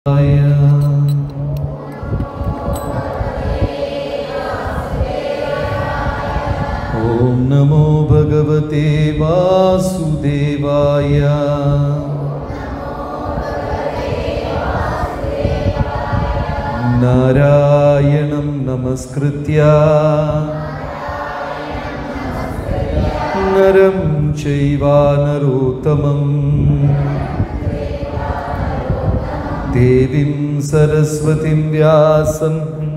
ഓം നമോ ഭഗവതേ വാസുദേവായ നാരായണം നമസ്കൃത്യ നരം ചൈവാനരോത്തമം ദേവീം സരസ്വതിം വ്യാസം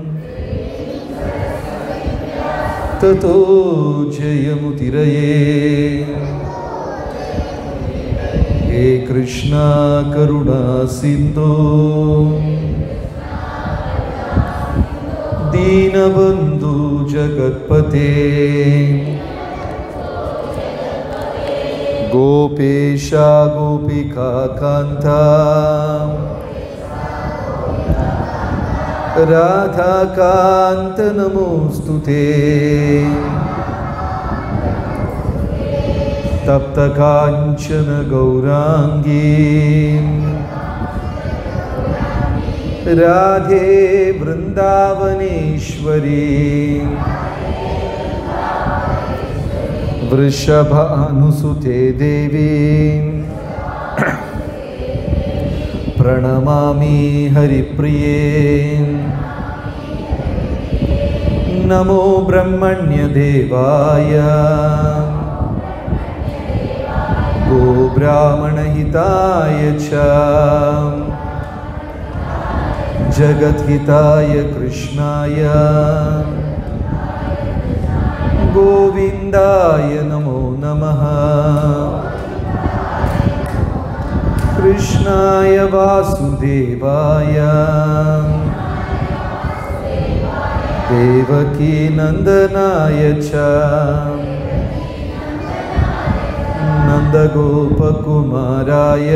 തतो ജയമുതിരയേ ഹേ കൃഷ്ണ കരുണാ സിന്ധോ ദീനബന്ധു ജഗത്പതേ ഗോപേശ ഗോപികാന്ത രാധാകാന്ത നമോസ്തുതേ തപ്തകാഞ്ചന ഗൗരാംഗീ രാധേ വൃന്ദാവനേശ്വരി വൃഷഭാനുസുതേ ദേവി പ്രണമാമി ഹരിപ്രിയേ നമോ ബ്രഹ്മണ്യദേവായ ഗോബ്രാഹ്മണഹിതായ ച ജഗദ്ഹിതായ കൃഷ്ണായ ഗോവിന്ദായ നമോ നമഃ കൃഷ്ണായ വാസുദേവായ ദേവകീ നന്ദനായ ച നന്ദഗോപകുമാരായ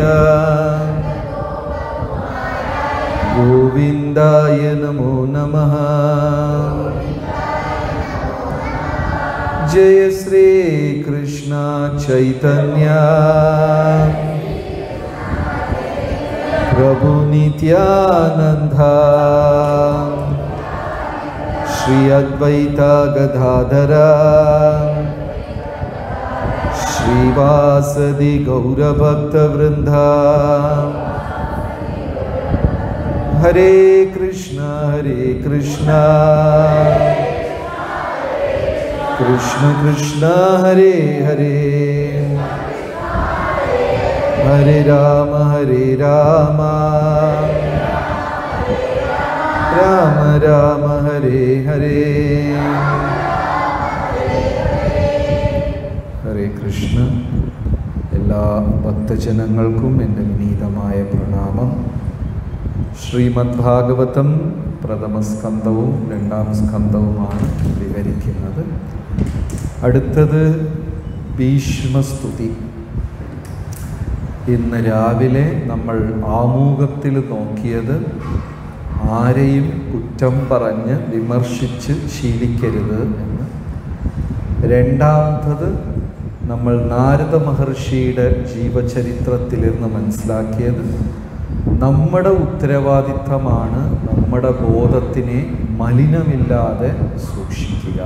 ഗോവിന്ദായ നമോ നമഃ ജയ ശ്രീ കൃഷ്ണ ചൈതന്യ പ്രഭു നിത്യാനന്ദ ശ്രീ അദ്വൈത ഗദാധര ശ്രീവാസദി ഗൗരഭക്തവൃന്ദ ഹരേ കൃഷ്ണ ഹരേ കൃഷ്ണ കൃഷ്ണ കൃഷ്ണ ഹരേ ഹരേ ഹരേ രാമ ഹരേ രാമ രാമ രാമ ഹരേ ഹരേ ഹരേ കൃഷ്ണ എല്ലാ ഭക്തജനങ്ങൾക്കും എൻ്റെ വിനീതമായ പ്രണാമം ശ്രീമദ് ഭാഗവതം പ്രഥമ സ്കന്ധവും രണ്ടാം സ്കന്ധവുമാണ് വിവരിക്കുന്നത് അടുത്തത് ഭീഷ്മസ്തുതി ഇന്ന് രാവിലെ നമ്മൾ ആമുഖത്തിൽ നോക്കിയത് ആരെയും കുറ്റം പറഞ്ഞ് വിമർശിച്ച് ശീലിക്കരുത് എന്ന് രണ്ടാമത്തത് നമ്മൾ നാരദ മഹർഷിയുടെ ജീവചരിത്രത്തിൽ നിന്ന് മനസ്സിലാക്കിയത് നമ്മുടെ ഉത്തരവാദിത്തമാണ് നമ്മുടെ ബോധത്തിനെ മലിനമില്ലാതെ സൂക്ഷിക്കുക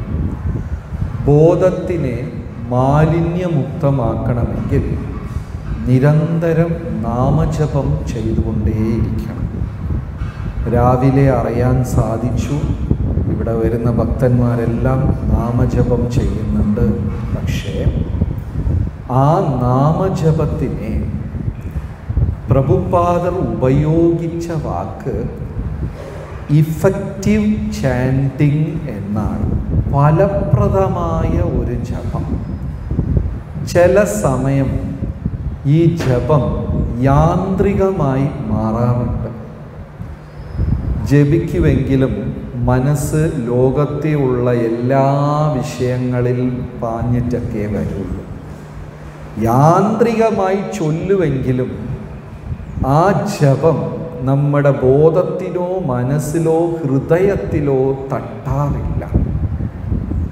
ബോധത്തിനെ മാലിന്യമുക്തമാക്കണമെങ്കിൽ നിരന്തരം നാമജപം ചെയ്തുകൊണ്ടേയിരിക്കണം രാവിലെ അറിയാൻ സാധിച്ചു ഇവിടെ വരുന്ന ഭക്തന്മാരെല്ലാം നാമജപം ചെയ്യുന്നുണ്ട് പക്ഷേ ആ നാമജപത്തിനെ പ്രഭുപാദർ ഉപയോഗിച്ച വാക്ക് ഇഫക്റ്റീവ് ചാൻറ്റിങ് എന്നാണ് ഫലപ്രദമായ ഒരു ജപം ചില സമയം ഈ ജപം യാന്ത്രികമായി മാറാറുണ്ട് ജപിക്കുമെങ്കിലും മനസ്സ് ലോകത്തെ ഉള്ള എല്ലാ വിഷയങ്ങളിൽ പാഞ്ഞിട്ടൊക്കെ വരുള്ളൂ യാന്ത്രികമായി ചൊല്ലുവെങ്കിലും ആ ജപം നമ്മുടെ ബോധത്തിലോ മനസ്സിലോ ഹൃദയത്തിലോ തട്ടാറില്ല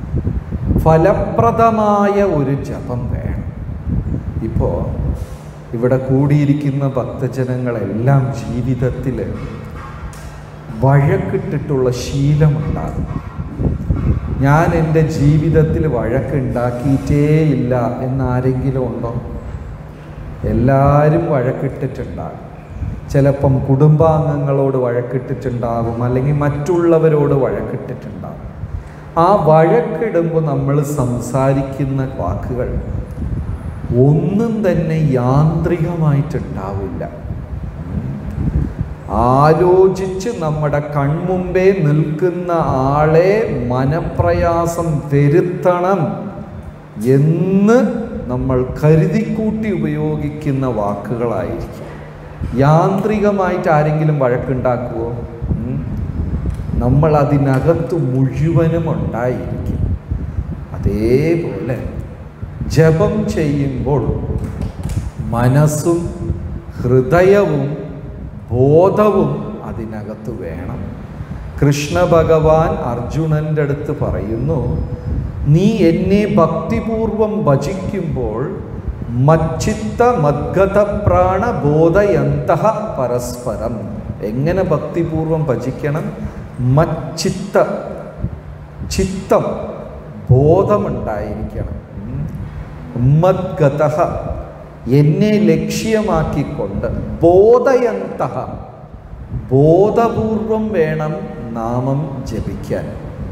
ഫലപ്രദമായ ഒരു ജപം വേണം ഇപ്പോൾ ഇവിടെ കൂടിയിരിക്കുന്ന ഭക്തജനങ്ങളെല്ലാം ജീവിതത്തിൽ വഴക്കിട്ടിട്ടുള്ള ശീലമുണ്ടാകും ഞാൻ എൻ്റെ ജീവിതത്തിൽ വഴക്കുണ്ടാക്കിയിട്ടേ ഇല്ല എന്നാരെങ്കിലും ഉണ്ടോ എല്ലാവരും വഴക്കിട്ടിട്ടുണ്ടാകും ചിലപ്പം കുടുംബാംഗങ്ങളോട് വഴക്കിട്ടിട്ടുണ്ടാകും അല്ലെങ്കിൽ മറ്റുള്ളവരോട് വഴക്കിട്ടിട്ടുണ്ടാകും ആ വഴക്കിടുമ്പോൾ നമ്മൾ സംസാരിക്കുന്ന വാക്കുകൾ ഒന്നും തന്നെ യാന്ത്രികമായിട്ടുണ്ടാവില്ല ആലോചിച്ച് നമ്മുടെ കൺമുമ്പേ നിൽക്കുന്ന ആളെ മനപ്രയാസം വരുത്തണം എന്ന് നമ്മൾ കരുതിക്കൂട്ടി ഉപയോഗിക്കുന്ന വാക്കുകളായിരിക്കും യാന്ത്രികമായിട്ട് ആരെങ്കിലും വഴക്കുണ്ടാക്കുമോ ഉം? നമ്മൾ അതിനകത്ത് മുഴുവനും ഉണ്ടായിരിക്കും അതേപോലെ ജപം ചെയ്യുമ്പോൾ മനസ്സും ഹൃദയവും ബോധവും അതിനകത്ത് വേണം കൃഷ്ണ ഭഗവാൻ അർജുനൻ്റെ അടുത്ത് പറയുന്നു നീ എന്നെ ഭക്തിപൂർവം ഭജിക്കുമ്പോൾ മച്ചിത്ത മദ്ഗത പ്രാണ ബോധയന്ത പരസ്പരം എങ്ങനെ ഭക്തിപൂർവം ഭജിക്കണം മച്ചിത്ത ചിത്തം ബോധമുണ്ടായിരിക്കണം ഉമ്മദ്ഗത എന്നെ ലക്ഷ്യമാക്കിക്കൊണ്ട് ബോധയന്ത ബോധപൂർവം വേണം നാമം ജപിക്കാൻ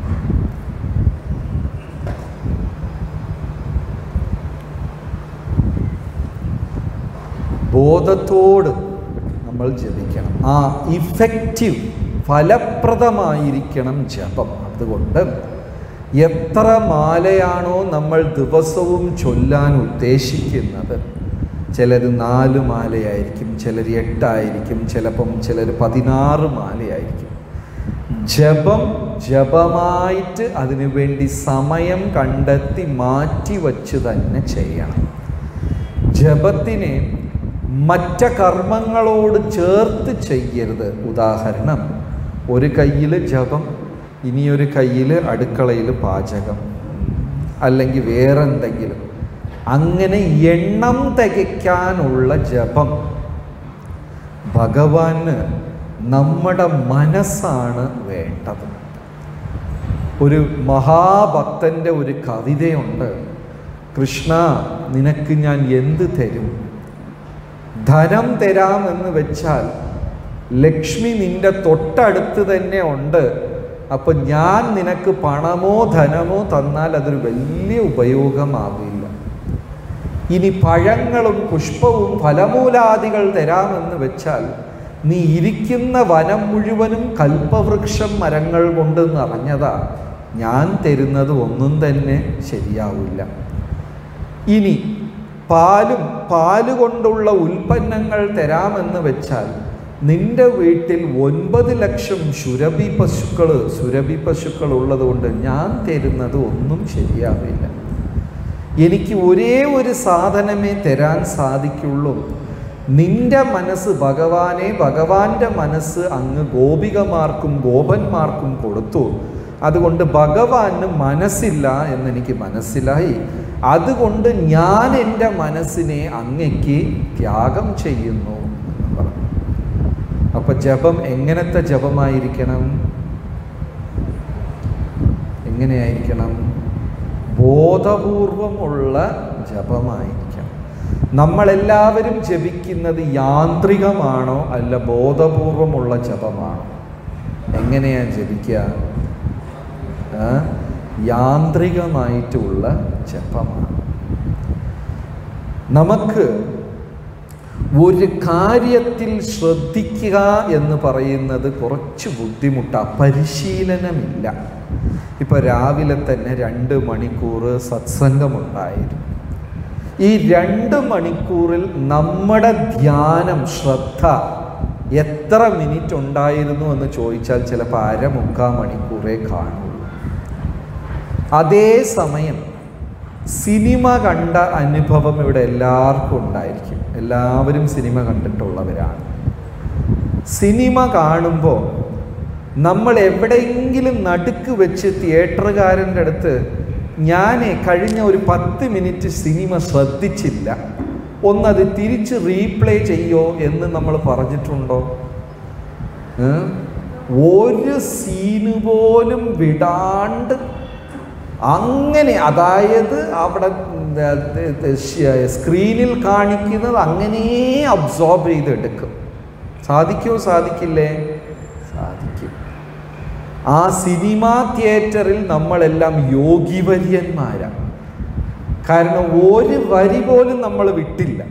ബോധത്തോട് നമ്മൾ ജപിക്കണം ആ ഇഫക്റ്റീവ് ഫലപ്രദമായിരിക്കണം ജപം അതുകൊണ്ട് എത്ര മാലയാണോ നമ്മൾ ദിവസവും ചൊല്ലാൻ ഉദ്ദേശിക്കുന്നത് ചിലർ നാല് മാലയായിരിക്കും ചിലർ എട്ടായിരിക്കും ചിലപ്പം ചിലർ പതിനാറ് മാലയായിരിക്കും ജപം ജപമായിട്ട് അതിനു വേണ്ടി സമയം കണ്ടെത്തി മാറ്റി വച്ച് തന്നെ ചെയ്യണം ജപത്തിനെ മറ്റ കർമ്മങ്ങളോട് ചേർത്ത് ചെയ്യരുത് ഉദാഹരണം ഒരു കയ്യിൽ ജപം ഇനിയൊരു കയ്യിൽ അടുക്കളയിൽ പാചകം അല്ലെങ്കിൽ വേറെ എന്തെങ്കിലും അങ്ങനെ എണ്ണം തികയ്ക്കാനുള്ള ജപം ഭഗവാന് നമ്മുടെ മനസ്സാണ് വേണ്ടത് ഒരു മഹാഭക്തൻ്റെ ഒരു കവിതയുണ്ട് കൃഷ്ണ നിനക്ക് ഞാൻ എന്ത് തരും ധനം തരാമെന്ന് വെച്ചാൽ ലക്ഷ്മി നിന്റെ തൊട്ടടുത്ത് തന്നെ ഉണ്ട് അപ്പം ഞാൻ നിനക്ക് പണമോ ധനമോ തന്നാൽ അതൊരു വലിയ ഉപയോഗമാവില്ല ഇനി പഴങ്ങളും പുഷ്പവും ഫലമൂലാദികൾ തരാമെന്ന് വെച്ചാൽ നീ ഇരിക്കുന്ന വനം മുഴുവനും കൽപ്പവൃക്ഷം മരങ്ങൾ കൊണ്ട് നിറഞ്ഞതാ ഞാൻ തരുന്നത് ഒന്നും തന്നെ ശരിയാവില്ല ഇനി പാലും പാല് കൊണ്ടുള്ള ഉൽപ്പന്നങ്ങൾ തരാമെന്ന് വെച്ചാൽ നിന്റെ വീട്ടിൽ ഒൻപത് ലക്ഷം സുരഭി പശുക്കൾ സുരഭി പശുക്കൾ ഉള്ളതുകൊണ്ട് ഞാൻ തരുന്നത് ഒന്നും ശരിയാവില്ല എനിക്ക് ഒരേ ഒരു സാധനമേ തരാൻ സാധിക്കുള്ളൂ നിന്റെ മനസ്സ് ഭഗവാനെ ഭഗവാന്റെ മനസ്സ് അങ്ങ് ഗോപികമാർക്കും ഗോപന്മാർക്കും കൊടുത്തു അതുകൊണ്ട് ഭഗവാന് മനസ്സില്ല എന്നെനിക്ക് മനസ്സിലായി അതുകൊണ്ട് ഞാൻ എൻ്റെ മനസ്സിനെ അങ്ങയ്ക്ക് ത്യാഗം ചെയ്യുന്നു എന്ന് പറഞ്ഞു അപ്പൊ ജപം എങ്ങനത്തെ ജപമായിരിക്കണം എങ്ങനെയായിരിക്കണം ബോധപൂർവമുള്ള ജപമായിരിക്കണം നമ്മളെല്ലാവരും ജപിക്കുന്നത് യാന്ത്രികമാണോ അല്ല ബോധപൂർവമുള്ള ജപമാണോ എങ്ങനെയാ ജപിക്കുക ആ? യാന്ത്രികമായിട്ടുള്ള ജപമാണ് നമുക്ക് ഒരു കാര്യത്തിൽ ശ്രദ്ധിക്കുക എന്ന് പറയുന്നത് കുറച്ച് ബുദ്ധിമുട്ടാണ് പരിശീലനമില്ല ഇപ്പൊ രാവിലെ തന്നെ രണ്ട് മണിക്കൂർ സത്സംഗമുണ്ടായിരുന്നു ഈ രണ്ട് മണിക്കൂറിൽ നമ്മുടെ ധ്യാനം ശ്രദ്ധ എത്ര മിനിറ്റ് ഉണ്ടായിരുന്നു എന്ന് ചോദിച്ചാൽ ചിലപ്പോൾ അര മുക്കാ മണിക്കൂറേ കാണുള്ളൂ അതേ സമയം സിനിമ കണ്ട അനുഭവം ഇവിടെ എല്ലാവർക്കും ഉണ്ടായിരിക്കും എല്ലാവരും സിനിമ കണ്ടിട്ടുള്ളവരാണ് സിനിമ കാണുമ്പോൾ നമ്മൾ എവിടെയെങ്കിലും നടുക്ക് വെച്ച് തിയേറ്ററുകാരൻ്റെ അടുത്ത് ഞാൻ കഴിഞ്ഞ ഒരു പത്ത് മിനിറ്റ് സിനിമ ശ്രദ്ധിച്ചില്ല ഒന്നത് തിരിച്ച് റീപ്ലേ ചെയ്യോ എന്ന് നമ്മൾ പറഞ്ഞിട്ടുണ്ടോ ഏ? ഒരു സീന് പോലും വിടാണ്ട് അങ്ങനെ അതായത് അവിടെ സ്ക്രീനിൽ കാണിക്കുന്നത് അങ്ങനെ അബ്സോർബ് ചെയ്തെടുക്കും സാധിക്കുമോ സാധിക്കില്ലേ സാധിക്കും ആ സിനിമാ തിയേറ്ററിൽ നമ്മളെല്ലാം യോഗിവര്യന്മാരാണ് കാരണം ഒരു വരി പോലും നമ്മൾ വിട്ടില്ല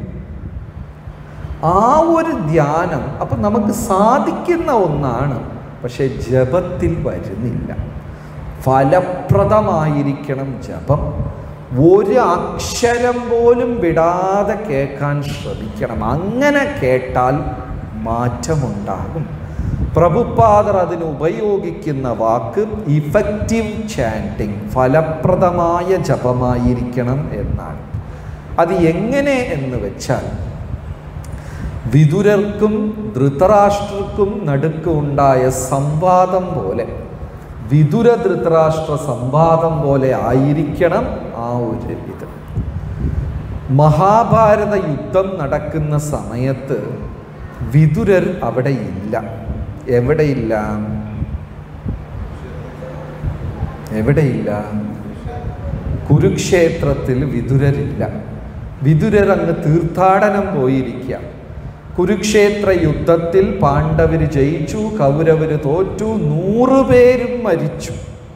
ആ ഒരു ധ്യാനം അപ്പം നമുക്ക് സാധിക്കുന്ന ഒന്നാണ് പക്ഷെ ജപത്തിൽ വരുന്നില്ല ഫലപ്രദമായിരിക്കണം ജപം ഒരു അക്ഷരം പോലും വിടാതെ കേൾക്കാൻ ശ്രമിക്കണം അങ്ങനെ കേട്ടാൽ മാറ്റമുണ്ടാകും പ്രഭുപാദർ അതിന് ഉപയോഗിക്കുന്ന വാക്ക് ഇഫക്റ്റീവ് ചാൻറ്റിങ് ഫലപ്രദമായ ജപമായിരിക്കണം എന്നാണ് അത് എങ്ങനെ എന്ന് വെച്ചാൽ വിതുരർക്കും ധൃതരാഷ്ട്രർക്കും നടുക്ക് ഉണ്ടായ സംവാദം പോലെ വിതുര ധൃതരാഷ്ട്ര സംവാദം പോലെ ആയിരിക്കണം ആ ഒരു ഇത് മഹാഭാരത യുദ്ധം നടക്കുന്ന സമയത്ത് വിതുരർ അവിടെ ഇല്ല എവിടെയില്ല എവിടെയില്ല കുരുക്ഷേത്രത്തിൽ വിതുരരില്ല വിതുരർ അങ്ങ് തീർത്ഥാടനം പോയിരിക്കുക കുരുക്ഷേത്ര യുദ്ധത്തിൽ പാണ്ഡവര് ജയിച്ചു കൗരവര് തോറ്റു നൂറുപേരും മരിച്ചു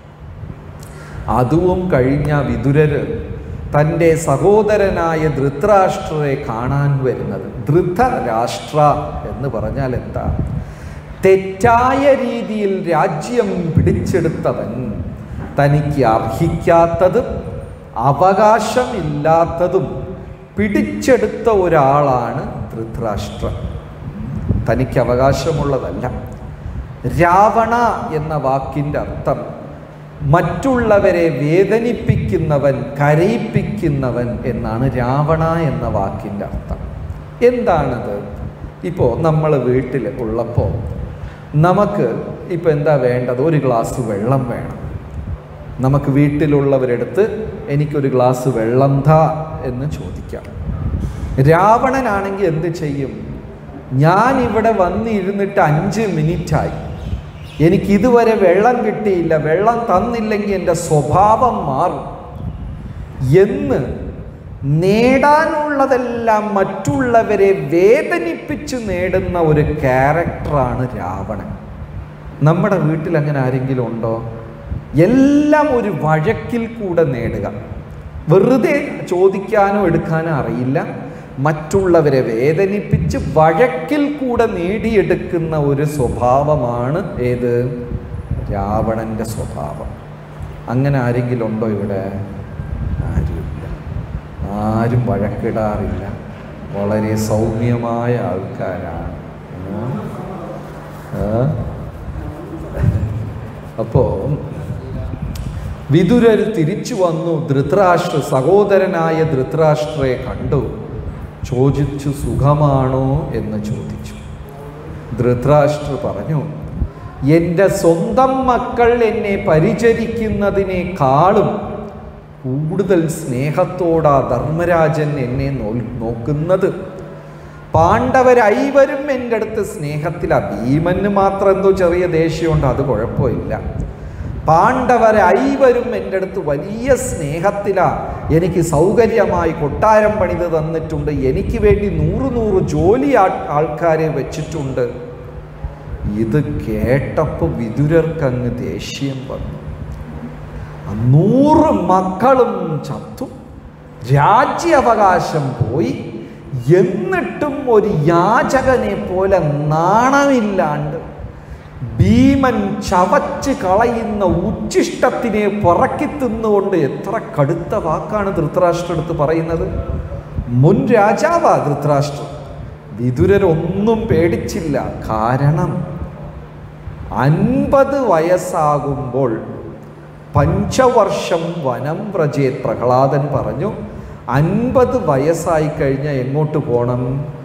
അതും കഴിഞ്ഞ വിതുരര് തൻ്റെ സഹോദരനായ ധൃതരാഷ്ട്രരെ കാണാൻ വരുന്നത് ധൃതരാഷ്ട്ര എന്ന് പറഞ്ഞാൽ എന്താ തെറ്റായ രീതിയിൽ രാജ്യം പിടിച്ചെടുത്തവൻ തനിക്ക് അർഹിക്കാത്തതും അവകാശമില്ലാത്തതും പിടിച്ചെടുത്ത ഒരാളാണ് ധൃതരാഷ്ട്രൻ തനിക്ക് അവകാശമുള്ളതല്ല രാവണ എന്ന വാക്കിൻ്റെ അർത്ഥം മറ്റുള്ളവരെ വേദനിപ്പിക്കുന്നവൻ കരയിപ്പിക്കുന്നവൻ എന്നാണ് രാവണ എന്ന വാക്കിൻ്റെ അർത്ഥം എന്താണത് ഇപ്പോൾ നമ്മൾ വീട്ടിൽ ഉള്ളപ്പോൾ നമുക്ക് ഇപ്പോൾ എന്താ വേണ്ടത് ഒരു ഗ്ലാസ് വെള്ളം വേണം നമുക്ക് വീട്ടിലുള്ളവരെടുത്ത് എനിക്കൊരു ഗ്ലാസ് വെള്ളം താ എന്ന് ചോദിക്കാം രാവണനാണെങ്കിൽ എന്ത് ചെയ്യും ഞാൻ ഇവിടെ വന്നിരുന്നിട്ട് അഞ്ച് മിനിറ്റായി എനിക്ക് ഇതുവരെ വെള്ളം കിട്ടിയില്ല വെള്ളം തന്നില്ലെങ്കിൽ എൻ്റെ സ്വഭാവം മാറും എന്ന് നേടാനുള്ളതെല്ലാം മറ്റുള്ളവരെ വേദനിപ്പിച്ച് നേടുന്ന ഒരു ക്യാരക്ടറാണ് രാവണൻ നമ്മുടെ വീട്ടിൽ അങ്ങനെ ആരെങ്കിലും ഉണ്ടോ എല്ലാം ഒരു വഴക്കിൽ കൂടെ നേടുക വെറുതെ ചോദിക്കാനോ എടുക്കാനോ അറിയില്ല മറ്റുള്ളവരെ വേദനിപ്പിച്ച് വഴക്കിൽ കൂടെ നേടിയെടുക്കുന്ന ഒരു സ്വഭാവമാണ് ഏത് രാവണൻ്റെ സ്വഭാവം അങ്ങനെ ആരെങ്കിലും ഉണ്ടോ ഇവിടെ ആരുമില്ല ആരും വഴക്കിടാറില്ല വളരെ സൗമ്യമായ ആൾക്കാരാണ് അപ്പോൾ വിതുരർ തിരിച്ചു വന്നു ധൃതരാഷ്ട്ര സഹോദരനായ ധൃതരാഷ്ട്രയെ കണ്ടു ചോദിച്ചു സുഖമാണോ എന്ന് ചോദിച്ചു ധൃതരാഷ്ട്ര പറഞ്ഞു എൻ്റെ സ്വന്തം മക്കൾ എന്നെ പരിചരിക്കുന്നതിനേക്കാളും കൂടുതൽ സ്നേഹത്തോടാ ധർമ്മരാജൻ എന്നെ നോ നോക്കുന്നത് പാണ്ഡവരൈവരും എൻ്റെ അടുത്ത് സ്നേഹത്തിലാ ഭീമന് മാത്രം എന്തോ ചെറിയ ദേഷ്യമുണ്ട് അത് കുഴപ്പമില്ല പാണ്ഡവരൈവരും എൻ്റെ അടുത്ത് വലിയ സ്നേഹത്തിലാ എനിക്ക് സൗകര്യമായി കൊട്ടാരം പണിത് തന്നിട്ടുണ്ട് എനിക്ക് വേണ്ടി നൂറ് നൂറ് ജോലി ആൾക്കാരെ വെച്ചിട്ടുണ്ട് ഇത് കേട്ടപ്പോൾ വിതുരർക്കങ്ങ് ദേഷ്യം വന്നു നൂറ് മക്കളും ചത്തു രാജ്യാവകാശം പോയി എന്നിട്ടും ഒരു യാചകനെ പോലെ നാണമില്ലാണ്ട് ഭീമൻ ചവച്ച് കളയുന്ന ഉച്ചിഷ്ടത്തിനെ പുറക്കി തിന്നുകൊണ്ട് എത്ര കടുത്ത വാക്കാണ് ധൃതരാഷ്ട്ര എടുത്ത് പറയുന്നത് മുൻ രാജാവാ ധൃതരാഷ്ട്ര വിതുരരൊന്നും പേടിച്ചില്ല കാരണം അൻപത് വയസ്സാകുമ്പോൾ പഞ്ചവർഷം വനം വ്രജേത് പ്രഹ്ലാദൻ പറഞ്ഞു അൻപത് വയസ്സായി കഴിഞ്ഞാൽ എങ്ങോട്ട് പോകണം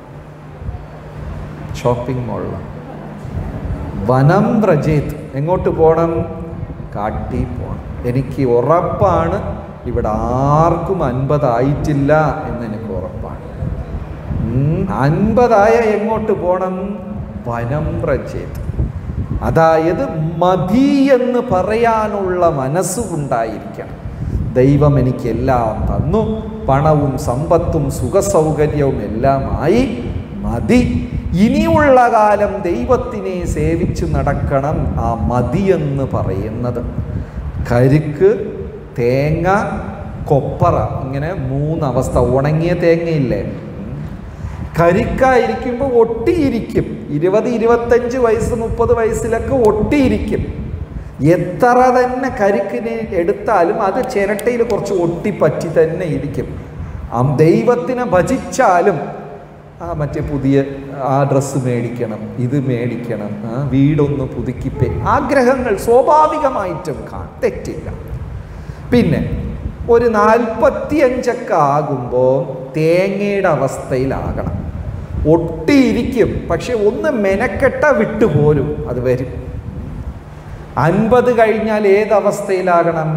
ഷോപ്പിംഗ് മോളിൽ വനം വ്രജേത് എങ്ങോട്ട് പോകണം കാട്ടി പോകണം എനിക്ക് ഉറപ്പാണ് ഇവിടെ ആർക്കും അൻപതായിട്ടില്ല എന്ന് എനിക്ക് ഉറപ്പാണ് ഉം, അൻപതായ എങ്ങോട്ട് പോണം വനം പ്രചേത് അതായത് മതി എന്ന് പറയാനുള്ള മനസ്സുണ്ടായിരിക്കണം ദൈവം എനിക്കെല്ലാം തന്നു പണവും സമ്പത്തും സുഖസൗകര്യവും എല്ലാമായി മതി ഇനിയുള്ള കാലം ദൈവത്തിനെ സേവിച്ചു നടക്കണം ആ മതി എന്ന് പറയുന്നത് കരുക്ക് തേങ്ങ കൊപ്പറ ഇങ്ങനെ മൂന്നവസ്ഥ ഉണങ്ങിയ തേങ്ങയില്ലേ കരിക്കായിരിക്കുമ്പോൾ ഒട്ടിയിരിക്കും ഇരുപത് ഇരുപത്തഞ്ച് വയസ്സ് മുപ്പത് വയസ്സിലൊക്കെ ഒട്ടിയിരിക്കും എത്ര തന്നെ കരിക്കിനെ എടുത്താലും അത് ചിരട്ടയിൽ കുറച്ച് ഒട്ടിപ്പറ്റി തന്നെ ഇരിക്കും ആ ദൈവത്തിനെ ഭജിച്ചാലും ആ മറ്റേ പുതിയ ആ ഡ്രസ്സ് മേടിക്കണം ഇത് മേടിക്കണം ആ വീടൊന്ന് പുതുക്കിപ്പേ ആഗ്രഹങ്ങൾ സ്വാഭാവികമായിട്ടും കാണും തെറ്റില്ല പിന്നെ ഒരു നാൽപ്പത്തിയഞ്ചൊക്കെ ആകുമ്പോൾ തേങ്ങയുടെ അവസ്ഥയിലാകണം ഒട്ടിയിരിക്കും പക്ഷെ ഒന്ന് മെനക്കെട്ട വിട്ടുപോരും അത് വരും അൻപത് കഴിഞ്ഞാൽ ഏതവസ്ഥയിലാകണം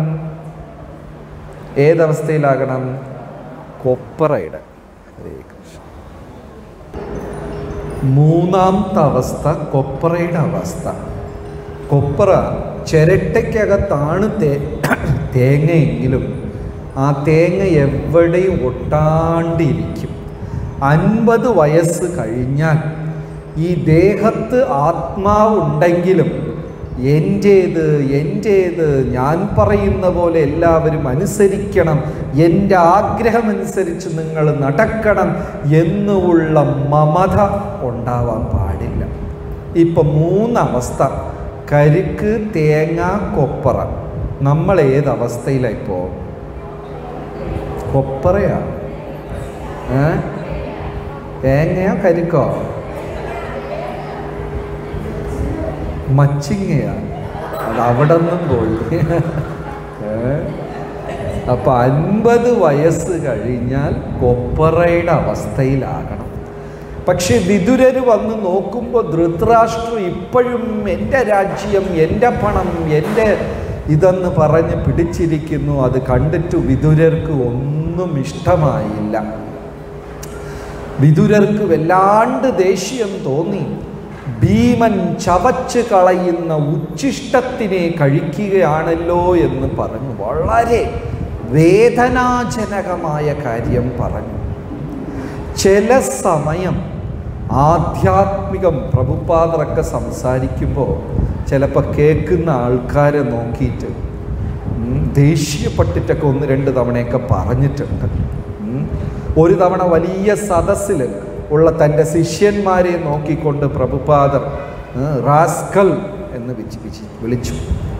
ഏതവസ്ഥയിലാകണം കൊപ്പറയുടെ ഹരേ കൃഷ്ണ മൂന്നാമത്തെ അവസ്ഥ കൊപ്പറയുടെ അവസ്ഥ കൊപ്പറ ചിരട്ടയ്ക്കകത്താണ് തേ തേങ്ങയെങ്കിലും ആ തേങ്ങ എവിടെയും ഒട്ടാണ്ടിരിക്കും അൻപത് വയസ്സ് കഴിഞ്ഞാൽ ഈ ദേഹത്ത് ആത്മാവുണ്ടെങ്കിലും എൻ്റേത് എൻ്റേത് ഞാൻ പറയുന്ന പോലെ എല്ലാവരും അനുസരിക്കണം എൻ്റെ ആഗ്രഹമനുസരിച്ച് നിങ്ങൾ നടക്കണം എന്നുള്ള മമത ഉണ്ടാവാൻ പാടില്ല ഇപ്പം മൂന്നവസ്ഥ കരുക്ക് തേങ്ങ കൊപ്പറ നമ്മൾ ഏതവസ്ഥയിലാണ് ഇപ്പോൾ കൊപ്പറയാ ഏ തേങ്ങയോ കരിക്കോ മച്ചിങ്ങയാ അത് അവിടെ നിന്നും പോയി ഏ? അപ്പൊ അൻപത് വയസ്സ് കഴിഞ്ഞാൽ കൊപ്പറയുടെ അവസ്ഥയിലാകണം പക്ഷെ വിതുരർ വന്ന് നോക്കുമ്പോൾ ധൃതരാഷ്ട്രം ഇപ്പോഴും എൻ്റെ രാജ്യം എൻ്റെ പണം എൻ്റെ ഇതെന്ന് പറഞ്ഞ് പിടിച്ചിരിക്കുന്നു അത് കണ്ടിട്ട് വിതുരർക്ക് ഒന്നും ഇഷ്ടമായില്ല വിതുരർക്ക് വല്ലാണ്ട് ദേഷ്യം തോന്നി ഭീമൻ ചവച്ച് കളയുന്ന ഉച്ഛിഷ്ടത്തിനെ കഴിക്കുകയാണല്ലോ എന്ന് പറഞ്ഞു വളരെ വേദനാജനകമായ കാര്യം പറഞ്ഞു ചില സമയം ആധ്യാത്മികം പ്രഭുപാദറൊക്കെ സംസാരിക്കുമ്പോൾ ചിലപ്പോൾ കേൾക്കുന്ന ആൾക്കാരെ നോക്കിയിട്ട് ഉം, ദേഷ്യപ്പെട്ടിട്ടൊക്കെ ഒന്ന് രണ്ട് തവണയൊക്കെ പറഞ്ഞിട്ടുണ്ട് ഉം. ഒരു തവണ വലിയ സദസ്സിൽ ഉള്ള തൻ്റെ ശിഷ്യന്മാരെ നോക്കിക്കൊണ്ട് പ്രഭുപാദർ ഏ, റാസ്കൽ എന്ന് വിച്ച് വിച്ച് വിളിച്ചു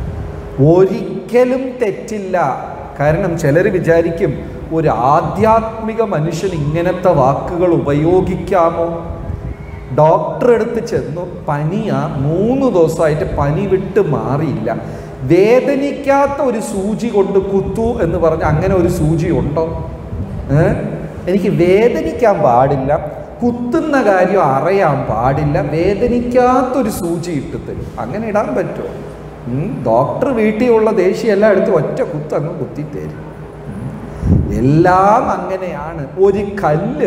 ഒരിക്കലും തെറ്റില്ല കാരണം ചിലർ വിചാരിക്കും ഒരു ആധ്യാത്മിക മനുഷ്യൻ ഇങ്ങനത്തെ വാക്കുകൾ ഉപയോഗിക്കാമോ ഡോക്ടർ അടുത്ത് ചെന്നു പനിയാ മൂന്ന് ദിവസമായിട്ട് പനി വിട്ട് മാറിയില്ല വേദനിക്കാത്ത ഒരു സൂചി കൊണ്ട് കുത്തു എന്ന് പറഞ്ഞ് അങ്ങനെ ഒരു സൂചി ഉണ്ടോ ഏ? എനിക്ക് വേദനിക്കാൻ പാടില്ല കുത്തുന്ന കാര്യം അറിയാൻ പാടില്ല വേദനിക്കാത്തൊരു സൂചി ഇട്ട് തരും അങ്ങനെ ഇടാൻ പറ്റുമോ ഉം, ഡോക്ടർ വീട്ടിലുള്ള ദേഷ്യമെല്ലാം എടുത്ത് ഒറ്റ കുത്ത് അങ്ങ് കുത്തിത്തരും ഉം. എല്ലാം അങ്ങനെയാണ് ഒരു കല്ല്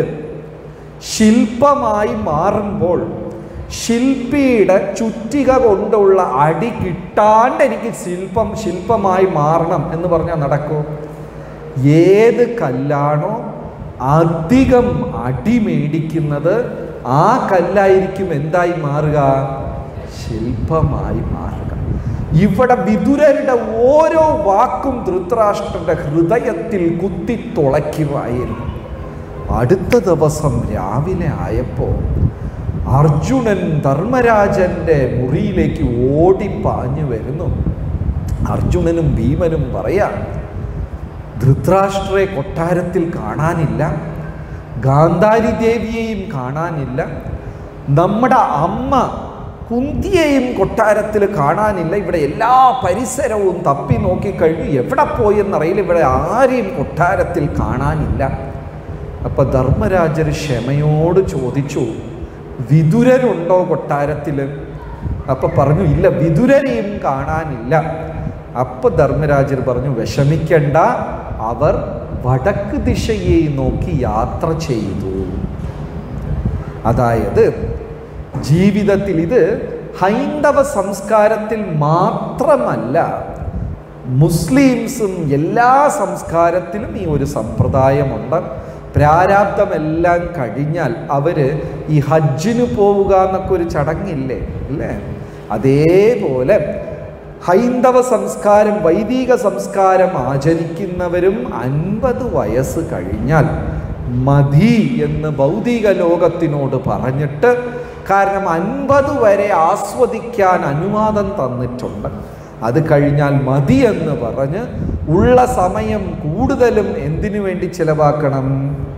ശില്പമായി മാറുമ്പോൾ ശില്പിയുടെ ചുറ്റിക കൊണ്ടുള്ള അടി കിട്ടാണ്ട് എനിക്ക് ശില്പം ശില്പമായി മാറണം എന്ന് പറഞ്ഞാൽ നടക്കൂ ഏത് കല്ലാണോ അധികം അടി മേടിക്കുന്നത് ആ കല്ലായിരിക്കും എന്തായി മാറുക ശില്പമായി മാറുക ഇവിടെ വിതുരരുടെ ഓരോ വാക്കും ധൃതരാഷ്ട്രന്റെ ഹൃദയത്തിൽ കുത്തിത്തുളയ്ക്കുമായിരുന്നു അടുത്ത ദിവസം രാവിലെ ആയപ്പോൾ അർജുനൻ ധർമ്മരാജന്റെ മുറിയിലേക്ക് ഓടിപ്പാഞ്ഞു വരുന്നു അർജുനനും ഭീമനും പറയാ ധൃതരാഷ്ട്രയെ കൊട്ടാരത്തിൽ കാണാനില്ല ഗാന്ധാരി ദേവിയെയും കാണാനില്ല നമ്മുടെ അമ്മ കുന്തിയെയും കൊട്ടാരത്തിൽ കാണാനില്ല ഇവിടെ എല്ലാ പരിസരവും തപ്പി നോക്കിക്കഴിഞ്ഞു എവിടെ പോയെന്നറിയില്ല ഇവിടെ ആരെയും കൊട്ടാരത്തിൽ കാണാനില്ല അപ്പൊ ധർമ്മരാജർ ക്ഷമയോട് ചോദിച്ചു വിതുരരുണ്ടോ കൊട്ടാരത്തിൽ അപ്പൊ പറഞ്ഞു ഇല്ല വിതുരരെയും കാണാനില്ല അപ്പൊ ധർമ്മരാജർ പറഞ്ഞു വിഷമിക്കണ്ട അവർ വടക്ക് ദിശയെ നോക്കി യാത്ര ചെയ്തു അതായത് ജീവിതത്തിൽ ഇത് ഹൈന്ദവ സംസ്കാരത്തിൽ മാത്രമല്ല മുസ്ലിംസും എല്ലാ സംസ്കാരത്തിലും ഈ ഒരു സമ്പ്രദായമുണ്ട് പ്രാരാബ്ദമെല്ലാം കഴിഞ്ഞാൽ അവർ ഈ ഹജ്ജിന് പോവുക എന്നൊക്കെ ഒരു ചടങ്ങില്ലേ അല്ലേ അതേപോലെ ഹൈന്ദവ സംസ്കാരം വൈദിക സംസ്കാരം ആചരിക്കുന്നവരും അൻപത് വയസ്സ് കഴിഞ്ഞാൽ മതി എന്ന് ഭൗതിക ലോകത്തിനോട് പറഞ്ഞിട്ട് കാരണം അൻപത് വരെ ആസ്വദിക്കാൻ അനുവാദം തന്നിട്ടുണ്ട് അത് കഴിഞ്ഞാൽ മതി എന്ന് പറഞ്ഞ് ഉള്ള സമയം കൂടുതലും എന്തിനു വേണ്ടി ചിലവാക്കണം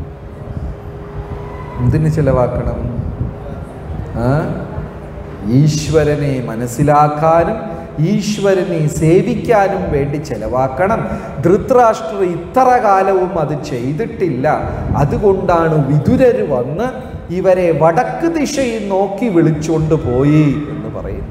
എന്തിന് ചിലവാക്കണം ആ? ഈശ്വരനെ മനസ്സിലാക്കാനും ഈശ്വരനെ സേവിക്കാനും വേണ്ടി ചെലവാക്കണം ധൃതരാഷ്ട്ര ഇത്ര കാലവും അത് ചെയ്തിട്ടില്ല അതുകൊണ്ടാണ് വിതുരർ വന്ന് ഇവരെ വടക്ക് ദിശയിൽ നോക്കി വിളിച്ചുകൊണ്ട് പോയി എന്ന് പറയുന്നത്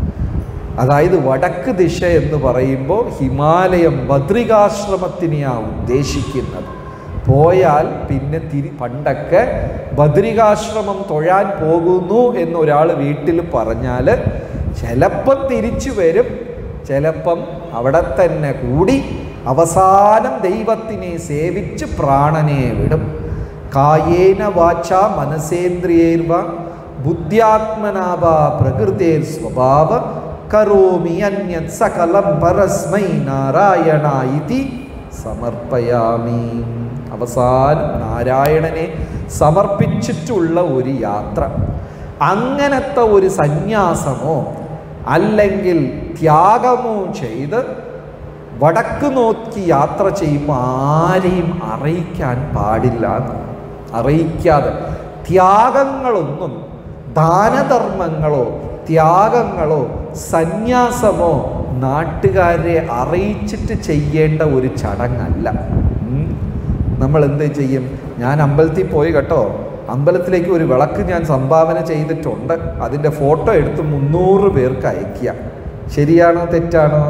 അതായത് വടക്ക് ദിശ എന്ന് പറയുമ്പോൾ ഹിമാലയം ബദ്രികാശ്രമത്തിനെയാണ് ഉദ്ദേശിക്കുന്നത് പോയാൽ പിന്നെ തിരി പണ്ടൊക്കെ ബദ്രികാശ്രമം തൊഴാൻ പോകുന്നു എന്നൊരാൾ വീട്ടിൽ പറഞ്ഞാൽ ചിലപ്പം തിരിച്ചു വരും ചിലപ്പം അവിടെ തന്നെ കൂടി അവസാനം ദൈവത്തിനെ സേവിച്ച് പ്രാണനെ വിടും കായേന വാച മനസേന്ദ്രിയേർവ ബുദ്ധ്യാത്മനാവ പ്രകൃതേർ സ്വഭാവ കരോമി അന്യത് സകലം പരസ്മൈ നാരായണ ഇതി സമർപ്പയാമി അവസാനം നാരായണനെ സമർപ്പിച്ചിട്ടുള്ള ഒരു യാത്ര അങ്ങനത്തെ ഒരു സന്യാസമോ അല്ലെങ്കിൽ ത്യാഗമോ ചെയ്ത് വടക്ക് നോക്കി യാത്ര ചെയ്യുമ്പോൾ ആരെയും അറിയിക്കാൻ പാടില്ല എന്നാണ്. അറിയിക്കാതെ ത്യാഗങ്ങളൊന്നും ദാനധർമ്മങ്ങളോ ത്യാഗങ്ങളോ സന്യാസമോ നാട്ടുകാരെ അറിയിച്ചിട്ട് ചെയ്യേണ്ട ഒരു ചടങ്ങല്ല ഉം. നമ്മൾ എന്ത് ചെയ്യും ഞാൻ അമ്പലത്തിൽ പോയി കേട്ടോ അമ്പലത്തിലേക്ക് ഒരു വിളക്ക് ഞാൻ സംഭാവന ചെയ്തിട്ടുണ്ട് അതിൻ്റെ ഫോട്ടോ എടുത്ത് മുന്നൂറ് പേർക്ക് അയക്കുക ശരിയാണോ തെറ്റാണോ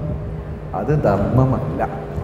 അത് ധർമ്മമല്ല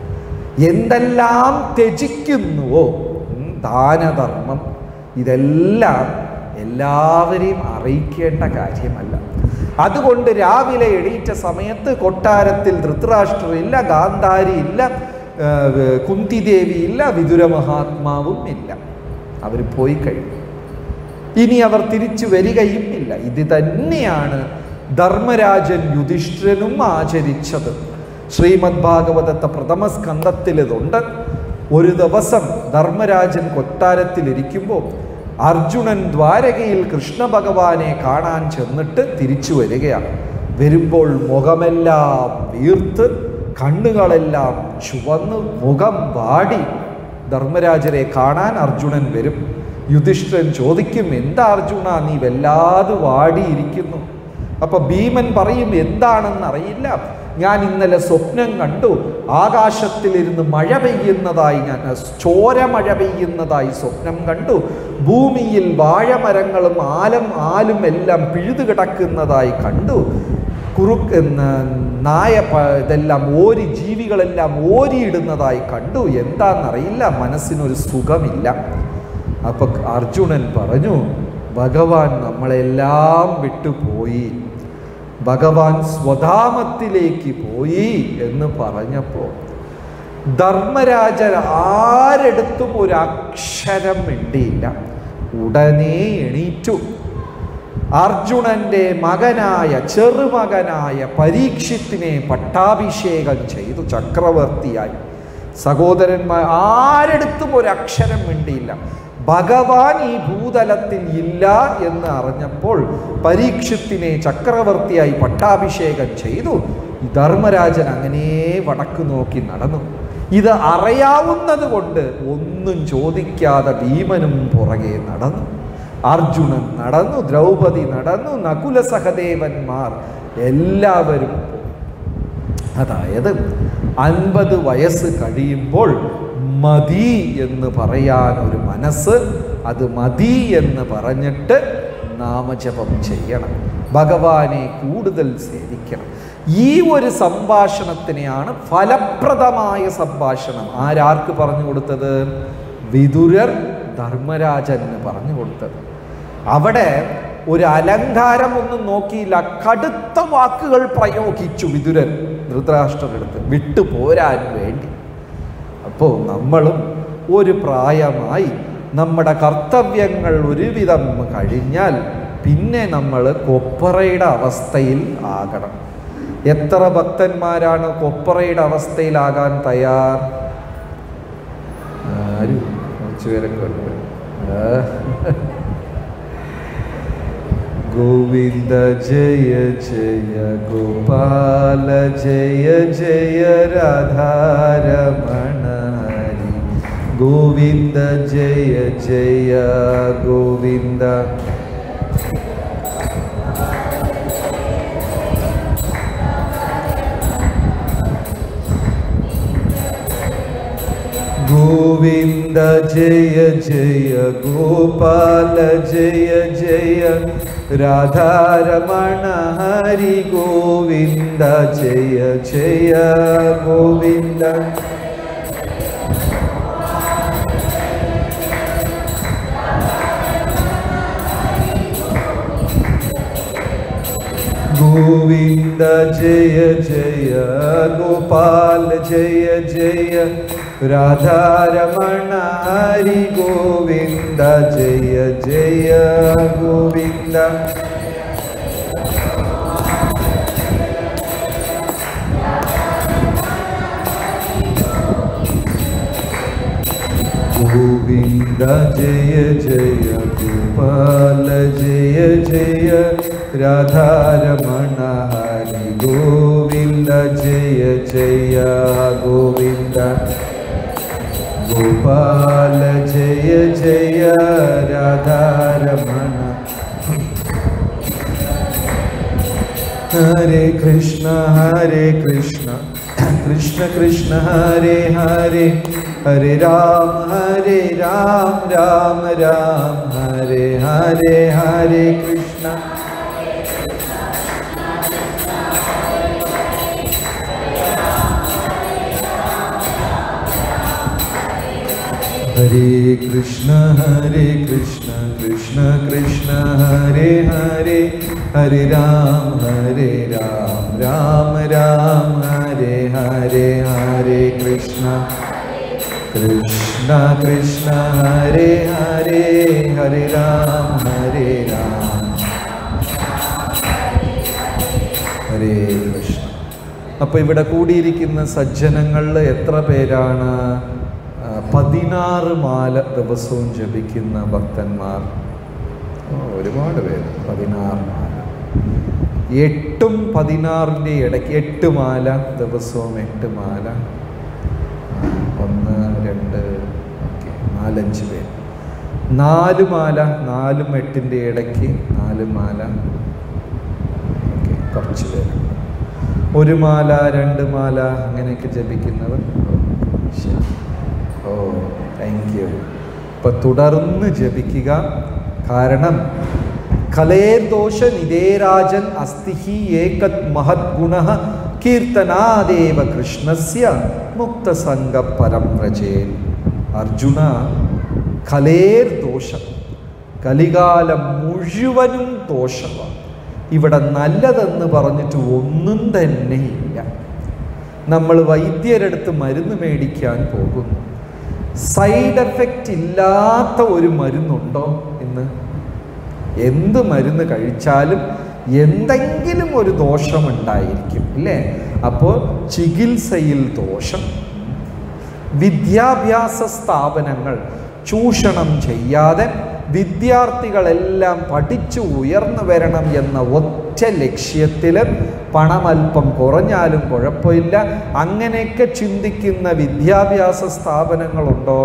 എന്തെല്ലാം ത്യജിക്കുന്നുവോ ഉം, ദാനധർമ്മം ഇതെല്ലാം എല്ലാവരെയും അറിയിക്കേണ്ട കാര്യമല്ല അതുകൊണ്ട് രാവിലെ എണീറ്റ സമയത്ത് കൊട്ടാരത്തിൽ ധൃതരാഷ്ട്ര ഇല്ല ഗാന്ധാരി ഇല്ല ആ, കുന്തിദേവി ഇല്ല വിതുര മഹാത്മാവും ഇല്ല അവർ പോയി കഴിഞ്ഞു ഇനി അവർ തിരിച്ചു വരികയും ഇല്ല ഇത് തന്നെയാണ് ധർമ്മരാജൻ യുധിഷ്ഠിരനും ആചരിച്ചത് ശ്രീമദ് ഭാഗവതത്തെ പ്രഥമ സ്കന്ധത്തിൽ ഇതുണ്ട് ഒരു ദിവസം ധർമ്മരാജൻ കൊട്ടാരത്തിലിരിക്കുമ്പോൾ അർജുനൻ ദ്വാരകയിൽ കൃഷ്ണ ഭഗവാനെ കാണാൻ ചെന്നിട്ട് തിരിച്ചു വരികയാണ് വരുമ്പോൾ മുഖമെല്ലാം വീർത്ത് കണ്ണുകളെല്ലാം ചുവന്ന് മുഖം വാടി ധർമ്മരാജരെ കാണാൻ അർജുനൻ വരും യുധിഷ്ഠിരൻ ചോദിക്കും എന്താ അർജുന നീ വല്ലാതെ വാടിയിരിക്കുന്നു അപ്പൊ ഭീമൻ പറയും എന്താണെന്ന് അറിയില്ല ഞാൻ ഇന്നലെ സ്വപ്നം കണ്ടു ആകാശത്തിലിരുന്ന് മഴ പെയ്യുന്നതായി ഞാൻ ചോര മഴ പെയ്യുന്നതായി സ്വപ്നം കണ്ടു ഭൂമിയിൽ വാഴമരങ്ങളും ആലം ആലും എല്ലാം പിഴുതു കിടക്കുന്നതായി കണ്ടു കുറുക്ക് നായ പ- ഇതെല്ലാം ഓരി ജീവികളെല്ലാം ഓരിയിടുന്നതായി കണ്ടു എന്താണെന്നറിയില്ല മനസ്സിനൊരു സുഖമില്ല അപ്പൊ അർജുനൻ പറഞ്ഞു ഭഗവാൻ നമ്മളെല്ലാം വിട്ടുപോയി ഭഗവാൻ സ്വധാമത്തിലേക്ക് പോയി എന്ന് പറഞ്ഞപ്പോൾ ധർമ്മരാജൻ ആരെടുത്തും ഒരു അക്ഷരം മിണ്ടിയില്ല ഉടനെ എണീറ്റു അർജുനന്റെ മകനായ ചെറുമകനായ പരീക്ഷത്തിനെ പട്ടാഭിഷേകം ചെയ്തു ചക്രവർത്തിയായി സഹോദരന്മാർ ആരെടുത്തും ഒരു അക്ഷരം മിണ്ടിയില്ല ഭഗവാൻ ഈ ഭൂതലത്തിൽ ഇല്ല എന്ന് അറിഞ്ഞപ്പോൾ പരീക്ഷത്തിനെ ചക്രവർത്തിയായി പട്ടാഭിഷേകം ചെയ്തു ഈ ധർമ്മരാജൻ അങ്ങനെ വടക്ക് നോക്കി നടന്നു ഇത് അറിയാവുന്നത് കൊണ്ട് ഒന്നും ചോദിക്കാതെ ഭീമനും പുറകെ നടന്നു അർജുനൻ നടന്നു ദ്രൗപദി നടന്നു നകുല സഹദേവന്മാർ എല്ലാവരും പോയി. അതായത് അൻപത് വയസ്സ് കഴിയുമ്പോൾ മതി എന്ന് പറയാൻ ഒരു മനസ്സ് അത് മതി എന്ന് പറഞ്ഞിട്ട് നാമജപം ചെയ്യണം ഭഗവാനെ കൂടുതൽ സേവിക്കണം ഈ ഒരു സംഭാഷണത്തിനെയാണ് ഫലപ്രദമായ സംഭാഷണം ആരാർക്ക് പറഞ്ഞു കൊടുത്തത് വിതുരർ ധർമ്മരാജന് പറഞ്ഞു കൊടുത്തത് അവിടെ ഒരു അലങ്കാരം ഒന്നും നോക്കിയില്ല കടുത്ത വാക്കുകൾ പ്രയോഗിച്ചു വിതുരൻ ധൃതരാഷ്ട്രരെടുത്ത് വിട്ടുപോരാൻ വേണ്ടി അപ്പോൾ നമ്മളും ഒരു പ്രായമായി നമ്മുടെ കർത്തവ്യങ്ങൾ ഒരുവിധം കഴിഞ്ഞാൽ പിന്നെ നമ്മൾ കൊപ്പറയുടെ അവസ്ഥയിൽ ആകണം എത്ര ഭക്തന്മാരാണ് കൊപ്പറയുടെ അവസ്ഥയിലാകാൻ തയ്യാർ ആരും കുറച്ച് പേരൊക്കെ ഉണ്ട് ആ. ഗോവിന്ദ ജയ ജയ ഗോപാല ജയ ജയ രാധാരമണ ഹരി ഗോവിന്ദ ജയ ജയ ഗോവിന്ദ ഗോവിന്ദ ജയ ജയ ഗോപാല ജയ ജയ രാധാരമണ ഹരി ഗോവിന്ദ ജയ ജയ ഗോവിന്ദ ഗോവിന്ദ ജയ ജയ ഗോപാല ജയ ജയ രാധാരമണ ഹരി ഗോവിന്ദ ജയ ജയ ഗോവിന്ദ ഗോവിന്ദ ജയ ജയ ഗോപാല ജയ ജയ രാധാരമണ ഹരി ഗോവിന്ദ ജയ ജയ ഗോവിന്ദ ഗോപാല ജയ ജയ രാധാരമണ ഹരേ കൃഷ്ണ ഹരേ കൃഷ്ണ കൃഷ്ണ കൃഷ്ണ ഹരേ ഹരേ ഹരേ രാം ഹരേ രാം രാം രാം ഹരേ ഹരേ ഹരേ കൃഷ്ണ ഹരേ കൃഷ്ണ ഹരേ കൃഷ്ണ കൃഷ്ണ കൃഷ്ണ ഹരേ ഹരേ ഹരേ രാം ഹരേ രാം രാം രാം ഹരേ ഹരേ ഹരേ കൃഷ്ണ കൃഷ്ണ കൃഷ്ണ ഹരേ ഹരേ ഹരേ രാം ഹരേ രാം ഹരേ കൃഷ്ണ അപ്പൊ ഇവിടെ കൂടിയിരിക്കുന്ന സജ്ജനങ്ങളിൽ എത്ര പേരാണ് ആ, പതിനാറ് മാല ദിവസവും ജപിക്കുന്ന ഭക്തന്മാർ ഓ, ഒരുപാട് പേര് പതിനാറ് മാല എട്ടും പതിനാറിൻ്റെ ഇടയ്ക്ക് എട്ട് മാല ദിവസവും എട്ട് മാല ആ, ഒന്ന് രണ്ട് ഓക്കെ നാലഞ്ച് പേര് നാല് മാല നാലും എട്ടിൻ്റെ ഇടയ്ക്ക് നാല് മാല ഓക്കെ കുറച്ച് പേരുണ്ട് ഒരു മാല രണ്ട് മാല അങ്ങനെയൊക്കെ ജപിക്കുന്നവർ ശരി ഓ താങ്ക് യു ഇപ്പൊ തുടർന്ന് ജപിക്കുക കാരണം കലേർദോഷ നിതേരാജൻ അസ്തിഹി ഏകത് മഹത് ഗുണ കീർത്തനാദേവ കൃഷ്ണസ്യ മുക്തസംഗ പരം വ്രജേൻ അർജുന കലേർ ദോഷം കലികാലം മുഴുവനും ദോഷമാണ് ഇവിടെ നല്ലതെന്ന് പറഞ്ഞിട്ട് ഒന്നും തന്നെ ഇല്ല നമ്മൾ വൈദ്യരെടുത്ത് മരുന്ന് മേടിക്കാൻ പോകുന്നു സൈഡ് എഫക്റ്റ് ഇല്ലാത്ത ഒരു മരുന്നുണ്ടോ ഇന്ന് എന്ത് മരുന്ന് കഴിച്ചാലും എന്തെങ്കിലും ഒരു ദോഷമുണ്ടായിരിക്കും അല്ലേ അപ്പോൾ ചികിത്സയിൽ ദോഷം വിദ്യാഭ്യാസ സ്ഥാപനങ്ങൾ ചൂഷണം ചെയ്യാതെ വിദ്യാർത്ഥികളെല്ലാം പഠിച്ചു ഉയർന്നു വരണം എന്ന ഒറ്റ ലക്ഷ്യത്തിൽ പണമൽപ്പം കുറഞ്ഞാലും കുഴപ്പമില്ല അങ്ങനെയൊക്കെ ചിന്തിക്കുന്ന വിദ്യാഭ്യാസ സ്ഥാപനങ്ങളുണ്ടോ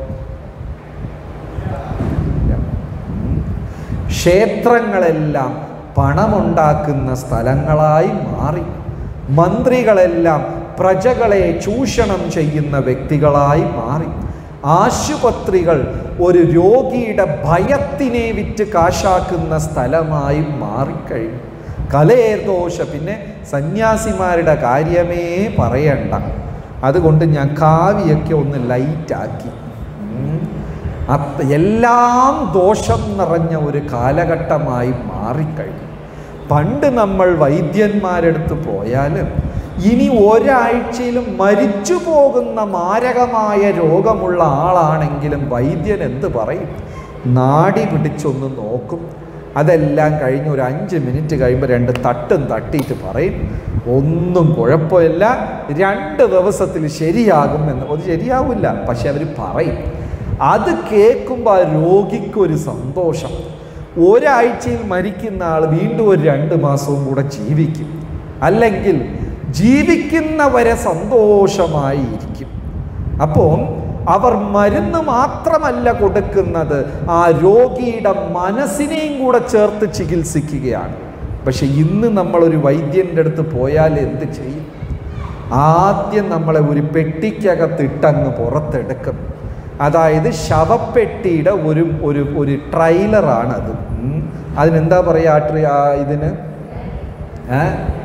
ഇല്ല. ഉം. ക്ഷേത്രങ്ങളെല്ലാം പണമുണ്ടാക്കുന്ന സ്ഥലങ്ങളായി മാറി മന്ത്രികളെല്ലാം പ്രജകളെ ചൂഷണം ചെയ്യുന്ന വ്യക്തികളായി മാറി ആശുപത്രികൾ ഒരു രോഗിയുടെ ഭയത്തിനെ വിറ്റ് കാശാക്കുന്ന സ്ഥലമായി മാറിക്കഴിഞ്ഞു കലയേർദോഷ പിന്നെ സന്യാസിമാരുടെ കാര്യമേ പറയണ്ട അതുകൊണ്ട് ഞാൻ കാവിയൊക്കെ ഒന്ന് ലൈറ്റാക്കി ഉം. അത് എല്ലാം ദോഷം നിറഞ്ഞ ഒരു കാലഘട്ടമായി മാറിക്കഴിഞ്ഞു പണ്ട് നമ്മൾ വൈദ്യന്മാരെടുത്ത് പോയാൽ ഇനി ഒരാഴ്ചയിലും മരിച്ചു പോകുന്ന മാരകമായ രോഗമുള്ള ആളാണെങ്കിലും വൈദ്യൻ എന്ത് പറയും നാടി പിടിച്ചൊന്ന് നോക്കും അതെല്ലാം കഴിഞ്ഞ് ഒരു അഞ്ച് മിനിറ്റ് കഴിയുമ്പോൾ രണ്ട് തട്ടും തട്ടിയിട്ട് പറയും ഒന്നും കുഴപ്പമില്ല രണ്ട് ദിവസത്തിൽ ശരിയാകും എന്ന് അത് ശരിയാവില്ല പക്ഷെ അവർ പറയും അത് കേൾക്കുമ്പോൾ ആ രോഗിക്കൊരു സന്തോഷം ഒരാഴ്ചയിൽ മരിക്കുന്ന ആൾ വീണ്ടും ഒരു രണ്ട് മാസവും കൂടെ ജീവിക്കും അല്ലെങ്കിൽ ജീവിക്കുന്നവരെ സന്തോഷമായി ഇരിക്കും അപ്പോൾ അവർ മരുന്ന് മാത്രമല്ല കൊടുക്കുന്നത് ആ രോഗിയുടെ മനസ്സിനെയും കൂടെ ചേർത്ത് ചികിത്സിക്കുകയാണ് പക്ഷെ ഇന്ന് നമ്മളൊരു വൈദ്യൻ്റെ അടുത്ത് പോയാൽ എന്ത് ചെയ്യും ആദ്യം നമ്മളെ ഒരു പെട്ടിക്കകത്തിട്ടങ്ങ് പുറത്തെടുക്കും അതായത് ശവപ്പെട്ടിയുടെ ഒരു ഒരു ഒരു ട്രailer-ആണത് ഉം. അതിനെന്താ പറയുക ആ ട്രി ആ ഇതിന് ഏ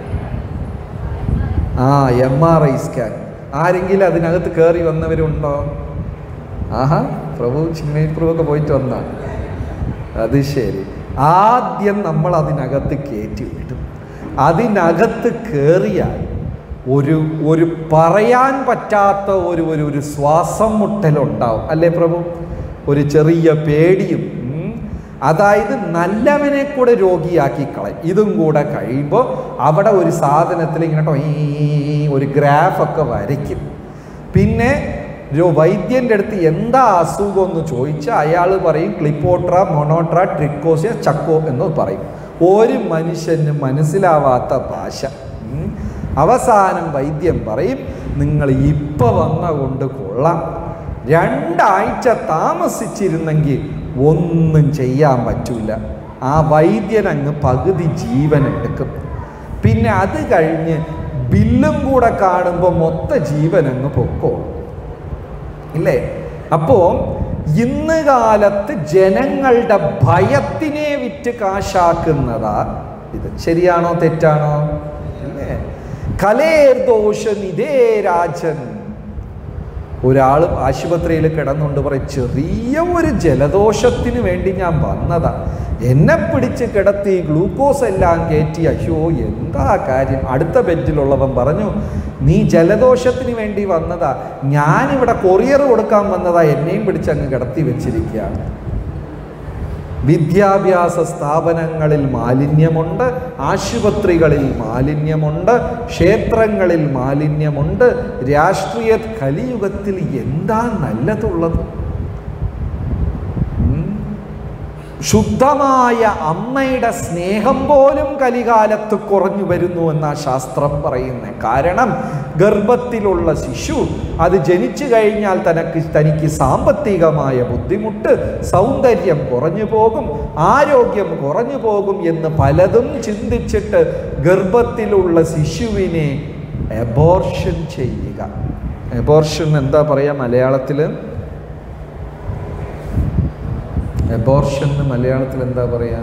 ആ എം ആർ ഐ സ്കാൻ ആരെങ്കിലും അതിനകത്ത് കയറി വന്നവരുണ്ടോ ആഹാ പ്രഭു ചിന്മയി പ്രഭു ഒക്കെ പോയിട്ട് വന്ന അത് ശരി ആദ്യം നമ്മൾ അതിനകത്ത് കയറ്റി വിടും അതിനകത്ത് കയറിയാൽ ഒരു ഒരു പറയാൻ പറ്റാത്ത ഒരു ഒരു ഒരു ശ്വാസം മുട്ടലുണ്ടാവും അല്ലേ പ്രഭു ഒരു ചെറിയ പേടിയും ഉം. അതായത് നല്ലവനെ കൂടെ രോഗിയാക്കി കളയും ഇതും കൂടെ കഴിയുമ്പോൾ അവിടെ ഒരു സാധനത്തിൽ ഇങ്ങനെ ടൊയ് ഒരു ഗ്രാഫൊക്കെ വരയ്ക്കും പിന്നെ ഒരു വൈദ്യൻ്റെ അടുത്ത് എന്താ അസുഖം എന്ന് ചോദിച്ചാൽ അയാൾ പറയും ക്ലിപ്പോട്ര മൊണോട്ര ട്രിക്കോസിയ ചക്കോ എന്ന് പറയും ഒരു മനുഷ്യന് മനസ്സിലാവാത്ത ഭാഷ ഉം. അവസാനം വൈദ്യം പറയും നിങ്ങൾ ഇപ്പം വന്ന കൊണ്ട് കൊള്ളാം രണ്ടാഴ്ച താമസിച്ചിരുന്നെങ്കിൽ ഒന്നും ചെയ്യാൻ പറ്റൂല ആ വൈദ്യൻ അങ്ങ് പകുതി ജീവൻ എടുക്കും പിന്നെ അത് കഴിഞ്ഞ് ബില്ലും കൂടെ കാണുമ്പോൾ മൊത്ത ജീവൻ അങ്ങ് പൊക്കോളും ഇല്ലേ അപ്പോ ഇന്ന് കാലത്ത് ജനങ്ങളുടെ ഭയത്തിനെ വിറ്റ് കാശാക്കുന്നതാ ഇത് ശരിയാണോ തെറ്റാണോ ഇല്ലേ കലേർ ദോഷ നിതേ രാജൻ ഒരാൾ ആശുപത്രിയിൽ കിടന്നുകൊണ്ട് പറയും ചെറിയ ഒരു ജലദോഷത്തിന് വേണ്ടി ഞാൻ വന്നതാ എന്നെ പിടിച്ച് കിടത്തി ഗ്ലൂക്കോസ് എല്ലാം കയറ്റി അയ്യോ എന്താ കാര്യം അടുത്ത ബെഞ്ചിലുള്ളവൻ പറഞ്ഞു നീ ജലദോഷത്തിന് വേണ്ടി വന്നതാ ഞാനിവിടെ കൊറിയർ കൊടുക്കാൻ വന്നതാ എന്നെയും പിടിച്ച് അങ്ങ് കിടത്തി വെച്ചിരിക്കുകയാണ് വിദ്യാഭ്യാസ സ്ഥാപനങ്ങളിൽ മാലിന്യമുണ്ട് ആശുപത്രികളിൽ മാലിന്യമുണ്ട് ക്ഷേത്രങ്ങളിൽ മാലിന്യമുണ്ട് രാഷ്ട്രീയ കലിയുഗത്തിൽ എന്താ നല്ലതുള്ളത് ഉം? ശുദ്ധമായ അമ്മയുടെ സ്നേഹം പോലും കലികാലത്ത് കുറഞ്ഞു വരുന്നു എന്നാ ശാസ്ത്രം പറയുന്നത് കാരണം ഗർഭത്തിലുള്ള ശിശു അത് ജനിച്ചു കഴിഞ്ഞാൽ തനക്ക് തനിക്ക് സാമ്പത്തികമായ ബുദ്ധിമുട്ട് സൗന്ദര്യം കുറഞ്ഞു പോകും ആരോഗ്യം കുറഞ്ഞു പോകും എന്ന് പലതും ചിന്തിച്ചിട്ട് ഗർഭത്തിലുള്ള ശിശുവിനെ എബോർഷൻ ചെയ്യുക എബോർഷൻ എന്താ പറയുക മലയാളത്തിൽ എബോർഷൻ എന്ന് മലയാളത്തിൽ എന്താ പറയാ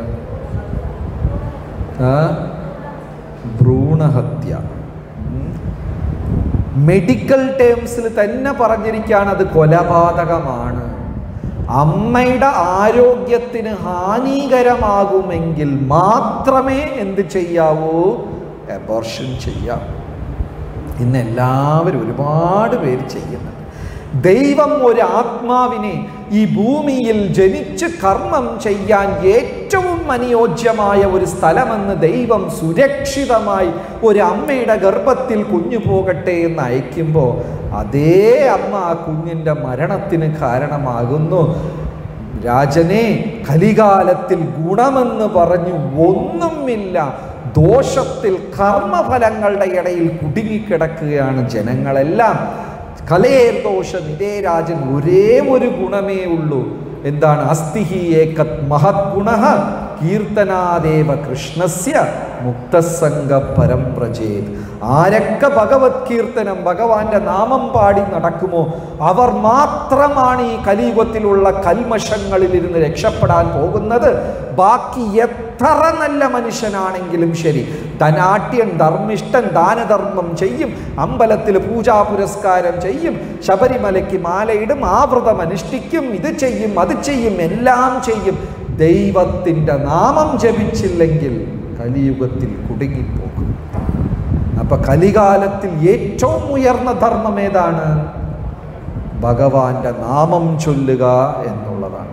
ആ ഭ്രൂണഹത്യ ഉം. മെഡിക്കൽ ടേംസിൽ തന്നെ പറഞ്ഞിരിക്കുകയാണ് അത് കൊലപാതകമാണ് അമ്മയുടെ ആരോഗ്യത്തിന് ഹാനികരമാകുമെങ്കിൽ മാത്രമേ എന്ത് ചെയ്യാവൂ എബോർഷൻ ചെയ്യാം ഇന്ന് എല്ലാവരും ഒരുപാട് പേര് ചെയ്യുന്നുണ്ട് ദൈവം ഒരു ആത്മാവിനെ ഈ ഭൂമിയിൽ ജനിച്ച് കർമ്മം ചെയ്യാൻ ഏറ്റവും അനുയോജ്യമായ ഒരു സ്ഥലമെന്ന് ദൈവം സുരക്ഷിതമായി ഒരു അമ്മയുടെ ഗർഭത്തിൽ കുഞ്ഞു പോകട്ടെ എന്ന് അയക്കുമ്പോൾ അതേ അമ്മ ആ കുഞ്ഞിൻ്റെ മരണത്തിന് കാരണമാകുന്നു രാജനെ കലികാലത്തിൽ ഗുണമെന്ന് പറഞ്ഞു ഒന്നുമില്ല ദോഷത്തിൽ കർമ്മഫലങ്ങളുടെ ഇടയിൽ കുടുങ്ങിക്കിടക്കുകയാണ് ജനങ്ങളെല്ലാം കലേർ ദോഷം ഇതേ രാജൻ ഒരേ ഒരു ഗുണമേ ഉള്ളൂ എന്താണ് അസ്തിഹി ഏകത് മഹത് ഗുണ കീർത്തനാദേവ കൃഷ്ണസ്യ മുക്തസംഗ പരം പ്രജേത് ആരൊക്കെ ഭഗവത് കീർത്തനം ഭഗവാന്റെ നാമം പാടി നടക്കുമോ അവർ മാത്രമാണ് ഈ കലിയുഗത്തിലുള്ള കൽമഷങ്ങളിൽ ഇരുന്ന് രക്ഷപ്പെടാൻ പോകുന്നത് ബാക്കി എത്ര നല്ല മനുഷ്യനാണെങ്കിലും ശരി ധനാട്യൻ ധർമ്മിഷ്ഠൻ ദാനധർമ്മം ചെയ്യും അമ്പലത്തിൽ പൂജാ പുരസ്കാരം ചെയ്യും ശബരിമലയ്ക്ക് മാലയിടും ആവൃതം അനുഷ്ഠിക്കും ഇത് ചെയ്യും അത് ചെയ്യും എല്ലാം ചെയ്യും ദൈവത്തിൻ്റെ നാമം ജപിച്ചില്ലെങ്കിൽ കലിയുഗത്തിൽ കുടുങ്ങിപ്പോകും അപ്പൊ കലികാലത്തിൽ ഏറ്റവും ഉയർന്ന ധർമ്മം ഏതാണ് ഭഗവാന്റെ നാമം ചൊല്ലുക എന്നുള്ളതാണ്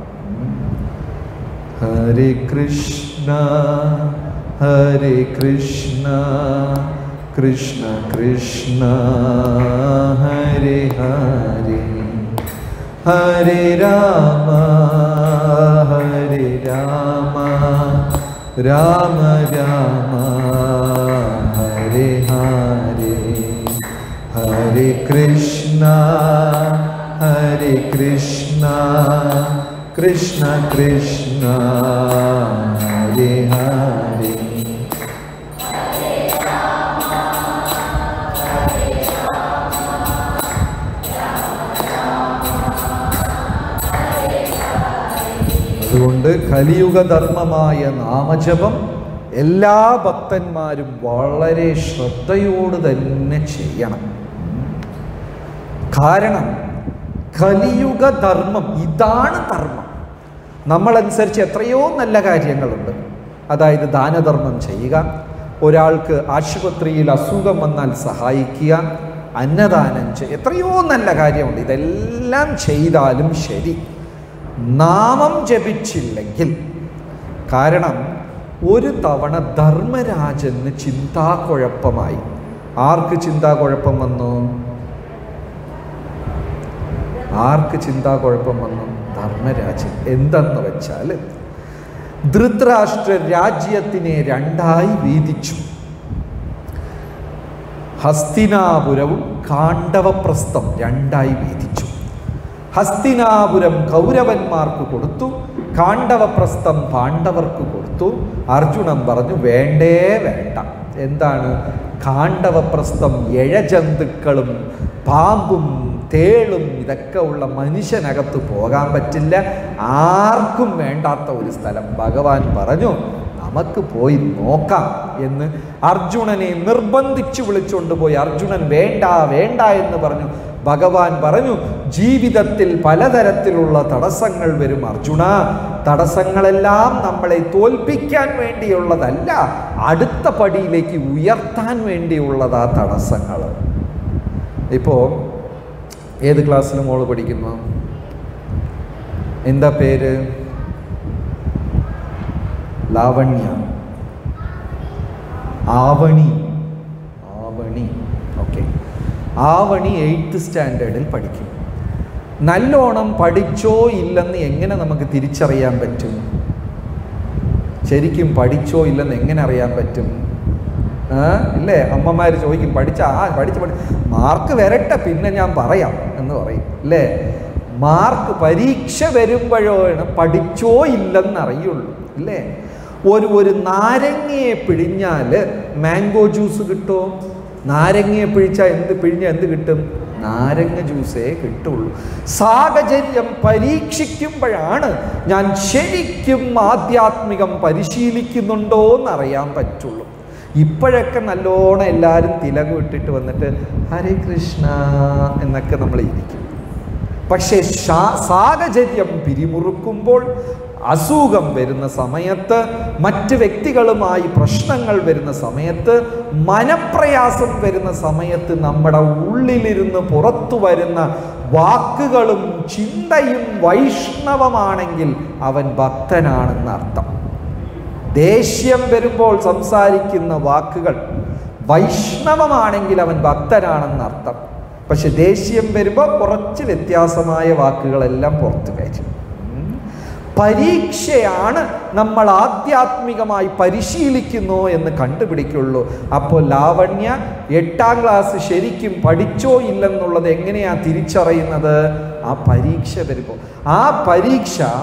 ഹരേ കൃഷ്ണ ഹരേ കൃഷ്ണ കൃഷ്ണ കൃഷ്ണ ഹരേ ഹരേ ഹരേ രാമ ഹരേ രാമ രാമ രാമ ഹരേ ഹരേ ഹരേ കൃഷ്ണ ഹരേ കൃഷ്ണ കൃഷ്ണ കൃഷ്ണ ഹരേ ഹരേ അതുകൊണ്ട് കലിയുഗധർമ്മമായ നാമജപം എല്ലാ ഭക്തന്മാരും വളരെ ശ്രദ്ധയോട് തന്നെ ചെയ്യണം കാരണം കലിയുഗധർമ്മം ഇതാണ് ധർമ്മം നമ്മളനുസരിച്ച് എത്രയോ നല്ല കാര്യങ്ങളുണ്ട് അതായത് ദാനധർമ്മം ചെയ്യുക ഒരാൾക്ക് ആശുപത്രിയിൽ അസുഖം വന്നാൽ സഹായിക്കുക അന്നദാനം ചെയ്യുക എത്രയോ നല്ല കാര്യമുണ്ട് ഇതെല്ലാം ചെയ്താലും ശരി നാമം ജപിച്ചില്ലെങ്കിൽ കാരണം ഒരു തവണ ധർമ്മരാജന് ചിന്താക്കുഴപ്പമായി ആർക്ക് ചിന്താക്കുഴപ്പം വന്നു ആർക്ക് ചിന്താക്കുഴപ്പം വന്നു ധർമ്മരാജൻ എന്തെന്ന് വെച്ചാൽ ധൃതരാഷ്ട്ര രാജ്യത്തിനെ രണ്ടായി വീതിച്ചു ഹസ്തിനാപുരവും കാണ്ഡവപ്രസ്ഥം രണ്ടായി വീതിച്ചു ഹസ്തിനാപുരം കൗരവന്മാർക്ക് കൊടുത്തു കാണ്ഡവപ്രസ്ഥം പാണ്ഡവർക്ക് കൊടുത്തു അർജുനൻ പറഞ്ഞു വേണ്ടേ വേണ്ട എന്താണ് കാണ്ഡവപ്രസ്ഥം എഴജന്തുക്കളും പാമ്പും തേളും ഇതൊക്കെ ഉള്ള മനുഷ്യനകത്ത് പോകാൻ പറ്റില്ല ആർക്കും വേണ്ടാത്ത ഒരു സ്ഥലം ഭഗവാൻ പറഞ്ഞു നമുക്ക് പോയി നോക്കാം എന്ന് അർജുനനെ നിർബന്ധിച്ചു വിളിച്ചുകൊണ്ട് പോയി അർജുനൻ വേണ്ട വേണ്ട എന്ന് പറഞ്ഞു ഭഗവാൻ പറഞ്ഞു ജീവിതത്തിൽ പലതരത്തിലുള്ള തടസ്സങ്ങൾ വരും അർജുന തടസ്സങ്ങളെല്ലാം നമ്മളെ തോൽപ്പിക്കാൻ വേണ്ടിയുള്ളതല്ല അടുത്ത പടിയിലേക്ക് ഉയർത്താൻ വേണ്ടിയുള്ളതാ തടസ്സങ്ങൾ ഇപ്പോൾ ഏത് ക്ലാസ്സിൽ മോള് പഠിക്കുന്നു എന്താ പേര് ലാവണ്യ ആവണി ആവണി ഓക്കെ ആവണി എയ്ത്ത് സ്റ്റാൻഡേർഡിൽ പഠിക്കും നല്ലോണം പഠിച്ചോ ഇല്ലെന്ന് എങ്ങനെ നമുക്ക് തിരിച്ചറിയാൻ പറ്റും ശരിക്കും പഠിച്ചോ ഇല്ലെന്ന് എങ്ങനെ അറിയാൻ പറ്റും ആ ഇല്ലേ അമ്മമാർ ചോദിക്കും പഠിച്ച ആ പഠിച്ച് പഠി മാർക്ക് വരട്ടെ പിന്നെ ഞാൻ പറയാം എന്ന് പറയും അല്ലേ മാർക്ക് പരീക്ഷ വരുമ്പോഴാണ് പഠിച്ചോ ഇല്ലെന്ന് അറിയുള്ളൂ അല്ലേ ഒരു ഒരു നാരങ്ങയെ പിഴിഞ്ഞാൽ മാംഗോ ജ്യൂസ് കിട്ടുമോ നാരങ്ങയെ പിഴിച്ചാൽ എന്ത് പിഴിഞ്ഞാൽ എന്ത് കിട്ടും നാരങ്ങ ജ്യൂസേ കിട്ടുള്ളൂ സാഹചര്യം പരീക്ഷിക്കുമ്പോഴാണ് ഞാൻ ശരിക്കും ആധ്യാത്മികം പരിശീലിക്കുന്നുണ്ടോ എന്നറിയാൻ പറ്റുള്ളൂ ഇപ്പോഴൊക്കെ നല്ലോണം എല്ലാവരും തിലകം ഇട്ടിട്ട് വന്നിട്ട് ഹരേ കൃഷ്ണ എന്നൊക്കെ നമ്മൾ ഇരിക്കും പക്ഷേ ശാ- സാഹചര്യം പിരിമുറുക്കുമ്പോൾ അസുഖം വരുന്ന സമയത്ത് മറ്റ് വ്യക്തികളുമായി പ്രശ്നങ്ങൾ വരുന്ന സമയത്ത് മനപ്രയാസം വരുന്ന സമയത്ത് നമ്മുടെ ഉള്ളിലിരുന്ന് പുറത്തു വരുന്ന വാക്കുകളും ചിന്തയും വൈഷ്ണവമാണെങ്കിൽ അവൻ ഭക്തനാണെന്ന് അർത്ഥം ദേഷ്യം വരുമ്പോൾ സംസാരിക്കുന്ന വാക്കുകൾ വൈഷ്ണവമാണെങ്കിൽ അവൻ ഭക്തനാണെന്ന് അർത്ഥം പക്ഷെ ദേഷ്യം വരുമ്പോൾ കുറച്ച് വ്യത്യാസമായ വാക്കുകളെല്ലാം പുറത്തു കയറ്റും ഉം. പരീക്ഷയാണ് നമ്മൾ ആധ്യാത്മികമായി പരിശീലിക്കുന്നു എന്ന് കണ്ടുപിടിക്കുള്ളൂ അപ്പോൾ ലാവണ്യ എട്ടാം ക്ലാസ് ശരിക്കും പഠിച്ചോ ഇല്ലെന്നുള്ളത് എങ്ങനെയാ തിരിച്ചറിയുന്നത് ആ പരീക്ഷ വരുമ്പോൾ ആ പരീക്ഷ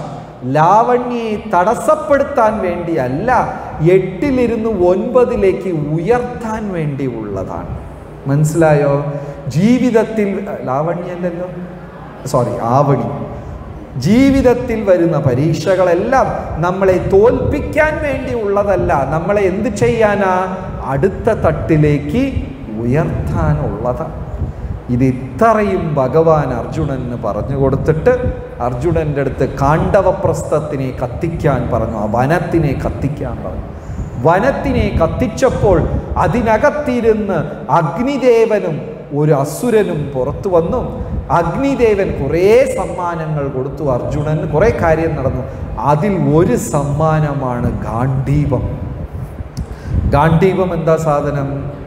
ലാവണ്യയെ തടസ്സപ്പെടുത്താൻ വേണ്ടിയല്ല എട്ടിലിരുന്ന് ഒൻപതിലേക്ക് ഉയർത്താൻ വേണ്ടിയുള്ളതാണ് മനസ്സിലായോ ജീവിതത്തിൽ ലാവണ്യല്ലല്ലോ സോറി ആവണി ജീവിതത്തിൽ വരുന്ന പരീക്ഷകളെല്ലാം നമ്മളെ തോൽപ്പിക്കാൻ വേണ്ടിയുള്ളതല്ല നമ്മളെ എന്ത് ചെയ്യാനാ അടുത്ത തട്ടിലേക്ക് ഉയർത്താനുള്ളതാണ് ഇത് ഇത്രയും ഭഗവാൻ അർജുനന് പറഞ്ഞു കൊടുത്തിട്ട് അർജുനൻ്റെ അടുത്ത് കാണ്ഡവപ്രസ്ഥത്തിനെ കത്തിക്കാൻ പറഞ്ഞു ആ വനത്തിനെ കത്തിക്കാൻ പറഞ്ഞു വനത്തിനെ കത്തിച്ചപ്പോൾ അതിനകത്തിരുന്ന് അഗ്നിദേവനും ഒരു അസുരനും പുറത്തു വന്നു അഗ്നിദേവൻ കുറേ സമ്മാനങ്ങൾ കൊടുത്തു അർജുനന് കുറേ കാര്യം നടന്നു അതിൽ ഒരു സമ്മാനമാണ് ഗാന്ധീപം ഗാന്ധീപം എന്താ സാധനം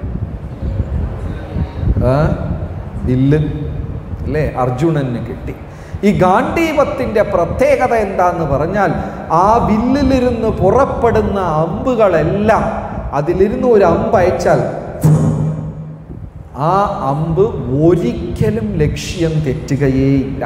ആ? വില്ല് അല്ലേ അർജുനന് കിട്ടി ഈ ഗാന്ധീപത്തിൻ്റെ പ്രത്യേകത എന്താന്ന് പറഞ്ഞാൽ ആ വില്ലിലിരുന്ന് പുറപ്പെടുന്ന അമ്പുകളെല്ലാം അതിലിരുന്ന് ഒരു അമ്പ് അയച്ചാൽ ആ അമ്പ് ഒരിക്കലും ലക്ഷ്യം തെറ്റുകയേയില്ല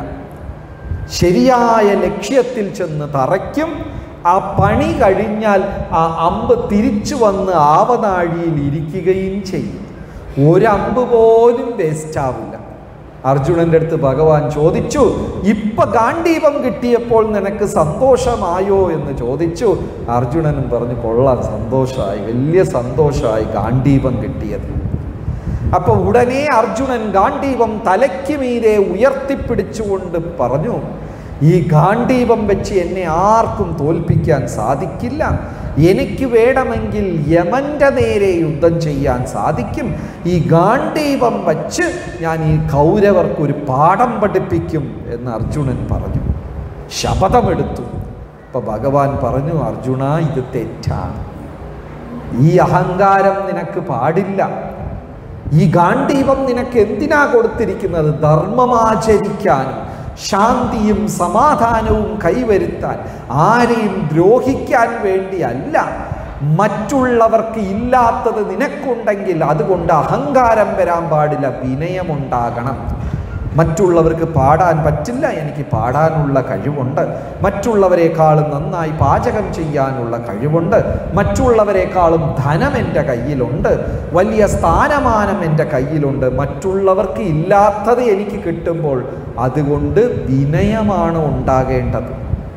ശരിയായ ലക്ഷ്യത്തിൽ ചെന്ന് തറയ്ക്കും ആ പണി കഴിഞ്ഞാൽ ആ അമ്പ് തിരിച്ചു വന്ന് ആവനാഴിയിൽ ഇരിക്കുകയും ചെയ്യും ഒരമ്പ് പോലും വേസ്റ്റ് ആവില്ല അർജുനന്റെ അടുത്ത് ഭഗവാൻ ചോദിച്ചു ഇപ്പൊ ഗാന്ധീപം കിട്ടിയപ്പോൾ നിനക്ക് സന്തോഷമായോ എന്ന് ചോദിച്ചു അർജുനനും പറഞ്ഞു കൊള്ളാം സന്തോഷമായി വലിയ സന്തോഷമായി ഗാന്ധീപം കിട്ടിയത് അപ്പൊ ഉടനെ അർജുനൻ ഗാന്ധീപം തലയ്ക്ക് മീതെ ഉയർത്തിപ്പിടിച്ചുകൊണ്ട് പറഞ്ഞു ഈ ഗാന്ധീപം വെച്ച് എന്നെ ആർക്കും തോൽപ്പിക്കാൻ സാധിക്കില്ല എനിക്ക് വേണമെങ്കിൽ യമന്റെ നേരെ യുദ്ധം ചെയ്യാൻ സാധിക്കും ഈ ഗാന്ധീപം വച്ച് ഞാൻ ഈ കൗരവർക്കൊരു പാഠം പഠിപ്പിക്കും എന്ന് അർജുനൻ പറഞ്ഞു ശപഥമെടുത്തു അപ്പൊ ഭഗവാൻ പറഞ്ഞു അർജുന ഇത് തെറ്റാണ് ഈ അഹങ്കാരം നിനക്ക് പാടില്ല ഈ ഗാന്ധീപം നിനക്ക് എന്തിനാ കൊടുത്തിരിക്കുന്നത് ധർമ്മമാചരിക്കാനും ശാന്തിയും സമാധാനവും കൈവരുത്താൻ ആരെയും ദ്രോഹിക്കാൻ വേണ്ടിയല്ല മറ്റുള്ളവർക്ക് ഇല്ലാത്തത് നിനക്കുണ്ടെങ്കിൽ അതുകൊണ്ട് അഹങ്കാരം വരാൻ പാടില്ല വിനയമുണ്ടാകണം മറ്റുള്ളവർക്ക് പാടാൻ പറ്റില്ല എനിക്ക് പാടാനുള്ള കഴിവുണ്ട് മറ്റുള്ളവരെക്കാളും നന്നായി പാചകം ചെയ്യാനുള്ള കഴിവുണ്ട് മറ്റുള്ളവരെക്കാളും ധനം എൻ്റെ കയ്യിലുണ്ട് വലിയ സ്ഥാനമാനം എൻ്റെ കയ്യിലുണ്ട് മറ്റുള്ളവർക്ക് ഇല്ലാത്തത് എനിക്ക് കിട്ടുമ്പോൾ അതുകൊണ്ട് വിനയമാണ് ഉണ്ടാകേണ്ടത്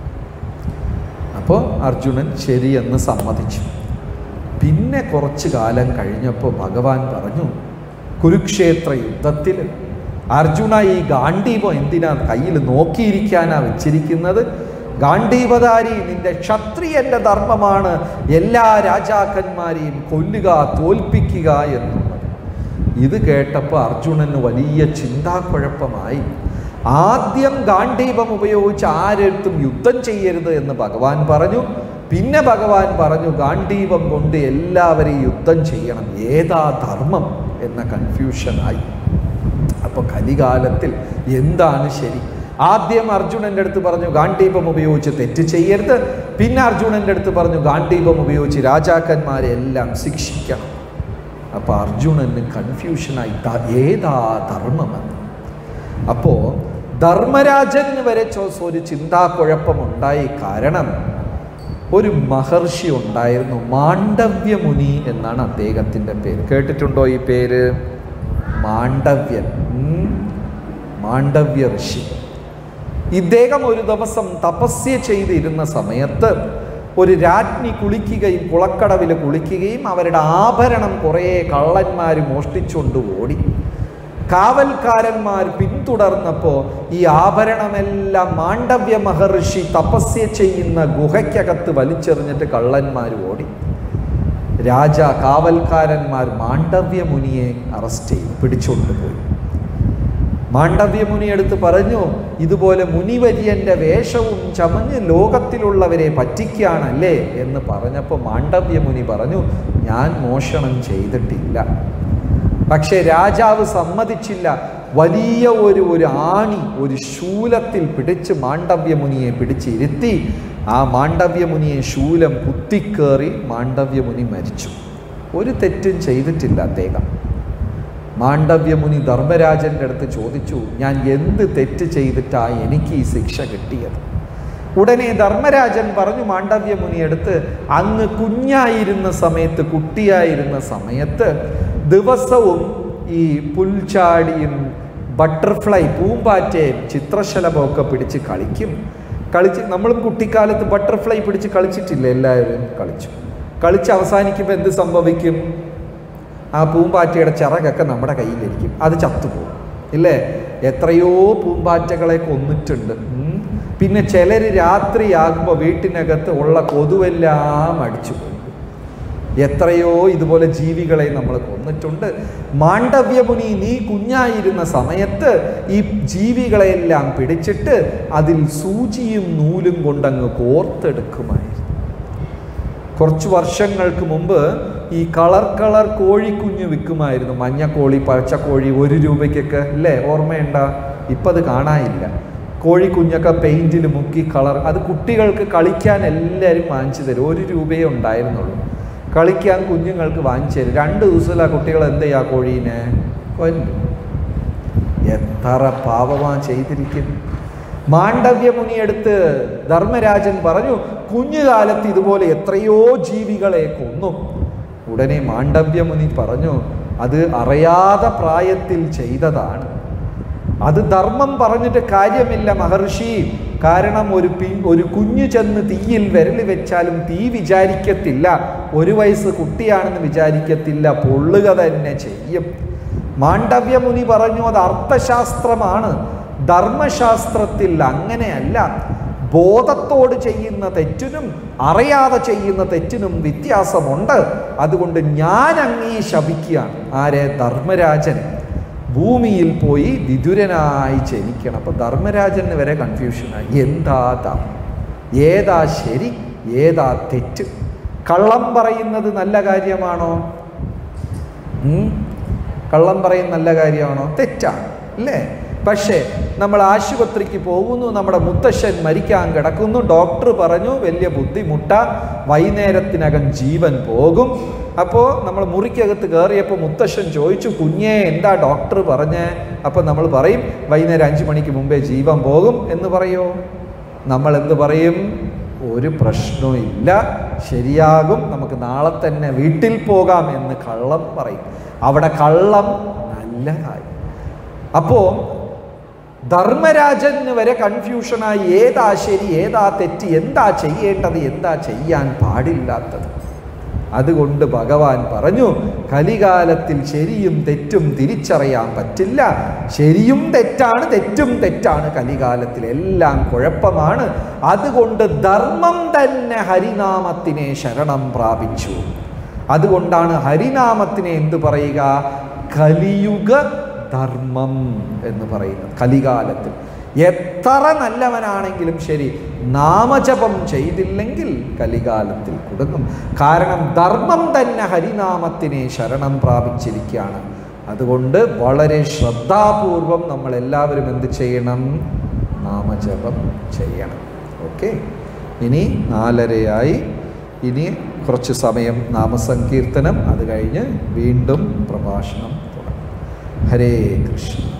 അപ്പോൾ അർജുനൻ ശരിയെന്ന് സമ്മതിച്ചു പിന്നെ കുറച്ചു കാലം കഴിഞ്ഞപ്പോൾ ഭഗവാൻ പറഞ്ഞു കുരുക്ഷേത്ര യുദ്ധത്തിൽ അർജുന ഈ ഗാന്ധീപം എന്തിനാ കയ്യിൽ നോക്കിയിരിക്കാനാ വെച്ചിരിക്കുന്നത് ഗാന്ധീപധാരി നിന്റെ ക്ഷത്രിയന്റെ ധർമ്മമാണ് എല്ലാ രാജാക്കന്മാരെയും കൊല്ലുക തോൽപ്പിക്കുക എന്നുള്ളത് ഇത് കേട്ടപ്പോൾ അർജുനന് വലിയ ചിന്താക്കുഴപ്പമായി ആദ്യം ഗാന്ധീപം ഉപയോഗിച്ച് ആരെടുത്തും യുദ്ധം ചെയ്യരുത് എന്ന് ഭഗവാൻ പറഞ്ഞു പിന്നെ ഭഗവാൻ പറഞ്ഞു ഗാന്ധീപം കൊണ്ട് എല്ലാവരെയും യുദ്ധം ചെയ്യണം ഏതാ ധർമ്മം എന്ന കൺഫ്യൂഷനായി അപ്പോൾ കലികാലത്തിൽ എന്താണ് ശരി ആദ്യം അർജുനൻ്റെ അടുത്ത് പറഞ്ഞു ഗാന്ധീപം ഉപയോഗിച്ച് തെറ്റ് ചെയ്യരുത് പിന്നെ അർജുനൻ്റെ അടുത്ത് പറഞ്ഞു ഗാന്ധീപം ഉപയോഗിച്ച് രാജാക്കന്മാരെ എല്ലാം ശിക്ഷിക്കണം അപ്പോൾ അർജുനന് കൺഫ്യൂഷനായി ത- ഏതാ ധർമ്മമെന്ന് അപ്പോൾ ധർമ്മരാജന് വരെ ചോ- ഒരു ചിന്താക്കുഴപ്പമുണ്ടായി കാരണം ഒരു മഹർഷി ഉണ്ടായിരുന്നു മാണ്ഡവ്യമുനി എന്നാണ് അദ്ദേഹത്തിൻ്റെ പേര് കേട്ടിട്ടുണ്ടോ ഈ പേര് മാണ്ഡവ്യൻ ഉം. മാണ്ഡവ്യ ഋഷി ഇദ്ദേഹം ഒരു ദിവസം തപസ്യ ചെയ്തിരുന്ന സമയത്ത് ഒരു രാജ്ഞി കുളിക്കുകയും കുളക്കടവിൽ കുളിക്കുകയും അവരുടെ ആഭരണം കുറേ കള്ളന്മാർ മോഷ്ടിച്ചുകൊണ്ട് ഓടി കാവൽക്കാരന്മാർ പിന്തുടർന്നപ്പോൾ ഈ ആഭരണമെല്ലാം മാണ്ഡവ്യ മഹർഷി തപസ്യ ചെയ്യുന്ന ഗുഹയ്ക്കകത്ത് വലിച്ചെറിഞ്ഞിട്ട് കള്ളന്മാർ ഓടി രാജ കാവൽക്കാരന്മാർ മാണ്ഡവ്യ മുനിയെ അറസ്റ്റ് ചെയ്തു പിടിച്ചുകൊണ്ടുപോയി മാണ്ഡവ്യ മുനി എടുത്ത് പറഞ്ഞു ഇതുപോലെ മുനിവര്യൻ്റെ വേഷവും ചമഞ്ഞ് ലോകത്തിലുള്ളവരെ പറ്റിക്കുകയാണല്ലേ എന്ന് പറഞ്ഞപ്പോൾ മാണ്ഡവ്യ മുനി പറഞ്ഞു ഞാൻ മോഷണം ചെയ്തിട്ടില്ല പക്ഷേ രാജാവ് സമ്മതിച്ചില്ല വലിയ ഒരു ഒരു ആണി ഒരു ശൂലത്തിൽ പിടിച്ച് മാണ്ഡവ്യമുനിയെ പിടിച്ചിരുത്തി ആ മാണ്ഡവ്യമുനിയെ ശൂലം കുത്തിക്കേറി മാണ്ഡവ്യമുനി മരിച്ചു ഒരു തെറ്റും ചെയ്തിട്ടില്ല അദ്ദേഹം മാണ്ഡവ്യമുനി ധർമ്മരാജൻ്റെ അടുത്ത് ചോദിച്ചു ഞാൻ എന്ത് തെറ്റ് ചെയ്തിട്ടാ എനിക്ക് ഈ ശിക്ഷ കിട്ടിയത് ഉടനെ ധർമ്മരാജൻ പറഞ്ഞു മാണ്ഡവ്യ മുനിയെടുത്ത് അങ്ങ് കുഞ്ഞായിരുന്ന സമയത്ത് കുട്ടിയായിരുന്ന സമയത്ത് ദിവസവും ഈ പുൽച്ചാടിയും ബട്ടർഫ്ലൈ പൂമ്പാറ്റയും ചിത്രശലഭമൊക്കെ പിടിച്ച് കളിക്കും കളിച്ച് നമ്മളും കുട്ടിക്കാലത്ത് ബട്ടർഫ്ലൈ പിടിച്ച് കളിച്ചിട്ടില്ല എല്ലാവരും കളിച്ചു കളിച്ച് അവസാനിക്കുമ്പോൾ എന്ത് സംഭവിക്കും ആ പൂമ്പാറ്റയുടെ ചിറകൊക്കെ നമ്മുടെ കയ്യിലിരിക്കും അത് ചത്തുപോകും ഇല്ലേ എത്രയോ പൂമ്പാറ്റകളെ കൊന്നിട്ടുണ്ട് ഉം. പിന്നെ ചിലർ രാത്രിയാകുമ്പോൾ വീട്ടിനകത്ത് ഉള്ള കൊതുവെല്ലാം അടിച്ചു പോകും എത്രയോ ഇതുപോലെ ജീവികളെ നമ്മൾ കൊന്നിട്ടുണ്ട് മാണ്ഡവ്യമുനി നീ കുഞ്ഞായിരുന്ന സമയത്ത് ഈ ജീവികളെയെല്ലാം പിടിച്ചിട്ട് അതിൽ സൂചിയും നൂലും കൊണ്ടങ്ങ് കോർത്തെടുക്കുമായിരുന്നു കുറച്ച് വർഷങ്ങൾക്ക് മുമ്പ് ഈ കളർ കളർ കോഴിക്കുഞ്ഞ് വിൽക്കുമായിരുന്നു മഞ്ഞക്കോഴി പച്ചക്കോഴി ഒരു രൂപയ്ക്കൊക്കെ അല്ലേ ഓർമ്മയുണ്ടാ ഇപ്പം അത് കാണാനില്ല കോഴിക്കുഞ്ഞൊക്കെ പെയിൻറ്റിൽ മുക്കി കളർ അത് കുട്ടികൾക്ക് കളിക്കാൻ എല്ലാവരും വാങ്ങിച്ചു തരും ഒരു രൂപയേ ഉണ്ടായിരുന്നുള്ളൂ കളിക്കാൻ കുഞ്ഞുങ്ങൾക്ക് വാങ്ങിച്ചു തരും രണ്ട് ദിവസത്തിൽ ആ കുട്ടികൾ എന്ത് ചെയ്യുക കോഴീനെ കൊല്ലും എത്ര പാപമാ ചെയ്തിരിക്കുന്നു മാണ്ഡവ്യമുനിയെടുത്ത് ധർമ്മരാജൻ പറഞ്ഞു കുഞ്ഞുകാലത്ത് ഇതുപോലെ എത്രയോ ജീവികളെ കൊന്നു ഉടനെ മാണ്ഡവ്യമുനി പറഞ്ഞു അത് അറിയാതെ പ്രായത്തിൽ ചെയ്തതാണ് അത് ധർമ്മം പറഞ്ഞിട്ട് കാര്യമില്ല മഹർഷി കാരണം ഒരു പി ഒരു കുഞ്ഞു ചെന്ന് തീയിൽ വിരൽ വെച്ചാലും തീ വിചാരിക്കത്തില്ല ഒരു വയസ്സ് കുട്ടിയാണെന്ന് വിചാരിക്കത്തില്ല പൊള്ളുക തന്നെ ചെയ്യും മാണ്ഡവ്യമുനി പറഞ്ഞു അത് അർത്ഥശാസ്ത്രമാണ് ധർമ്മശാസ്ത്രത്തിൽ അങ്ങനെയല്ല ബോധത്തോട് ചെയ്യുന്ന തെറ്റിനും അറിയാതെ ചെയ്യുന്ന തെറ്റിനും വ്യത്യാസമുണ്ട് അതുകൊണ്ട് ഞാൻ അങ്ങേ ശപിക്കുകയാണ് ആരെ ധർമ്മരാജൻ ഭൂമിയിൽ പോയി വിതുരനായി ജനിക്കണം അപ്പൊ ധർമ്മരാജന് വരെ കൺഫ്യൂഷനായി എന്താ ധർമ്മം ഏതാ ശരി ഏതാ തെറ്റ് കള്ളം പറയുന്നത് നല്ല കാര്യമാണോ ഉം? കള്ളം പറയും നല്ല കാര്യമാണോ തെറ്റാണ് അല്ലേ പക്ഷേ നമ്മൾ ആശുപത്രിക്ക് പോകുന്നു നമ്മുടെ മുത്തശ്ശൻ മരിക്കാൻ കിടക്കുന്നു ഡോക്ടർ പറഞ്ഞു വലിയ ബുദ്ധിമുട്ട വൈകുന്നേരത്തിനകം ജീവൻ പോകും അപ്പോൾ നമ്മൾ മുറിക്കകത്ത് കയറിയപ്പോൾ മുത്തശ്ശൻ ചോദിച്ചു കുഞ്ഞേ എന്താ ഡോക്ടർ പറഞ്ഞേ അപ്പോൾ നമ്മൾ പറയും വൈകുന്നേരം അഞ്ച് മണിക്ക് മുമ്പേ ജീവൻ പോകും എന്ന് പറയോ നമ്മൾ എന്ത് പറയും ഒരു പ്രശ്നവും ഇല്ല ശരിയാകും നമുക്ക് നാളെ തന്നെ വീട്ടിൽ പോകാം എന്ന് കള്ളം പറയും അവിടെ കള്ളം നല്ലതായി അപ്പോൾ ധർമ്മരാജന് വരെ കൺഫ്യൂഷനായി ഏതാ ശരി ഏതാ തെറ്റ് എന്താ ചെയ്യേണ്ടത് എന്താ ചെയ്യാൻ പാടില്ലാത്തത് അതുകൊണ്ട് ഭഗവാൻ പറഞ്ഞു കലികാലത്തിൽ ശരിയും തെറ്റും തിരിച്ചറിയാൻ പറ്റില്ല ശരിയും തെറ്റാണ് തെറ്റും തെറ്റാണ് കലികാലത്തിൽ എല്ലാം കുഴപ്പമാണ് അതുകൊണ്ട് ധർമ്മം തന്നെ ഹരിനാമത്തിനെ ശരണം പ്രാപിച്ചു അതുകൊണ്ടാണ് ഹരിനാമത്തിനെ എന്ത് പറയുക കലിയുഗ ധർമ്മം എന്ന് പറയുന്നത് കലികാലത്തിൽ എത്ര നല്ലവനാണെങ്കിലും ശരി നാമജപം ചെയ്തില്ലെങ്കിൽ കലികാലത്തിൽ കുടുങ്ങും കാരണം ധർമ്മം തന്നെ ഹരിനാമത്തിനെ ശരണം പ്രാപിച്ചിരിക്കുകയാണ് അതുകൊണ്ട് വളരെ ശ്രദ്ധാപൂർവം നമ്മൾ എല്ലാവരും എന്ത് ചെയ്യണം നാമജപം ചെയ്യണം ഓക്കെ ഇനി നാലരയായി ഇനി കുറച്ച് സമയം നാമസങ്കീർത്തനം അത് കഴിഞ്ഞ് വീണ്ടും പ്രഭാഷണം തുടങ്ങും ഹരേ കൃഷ്ണ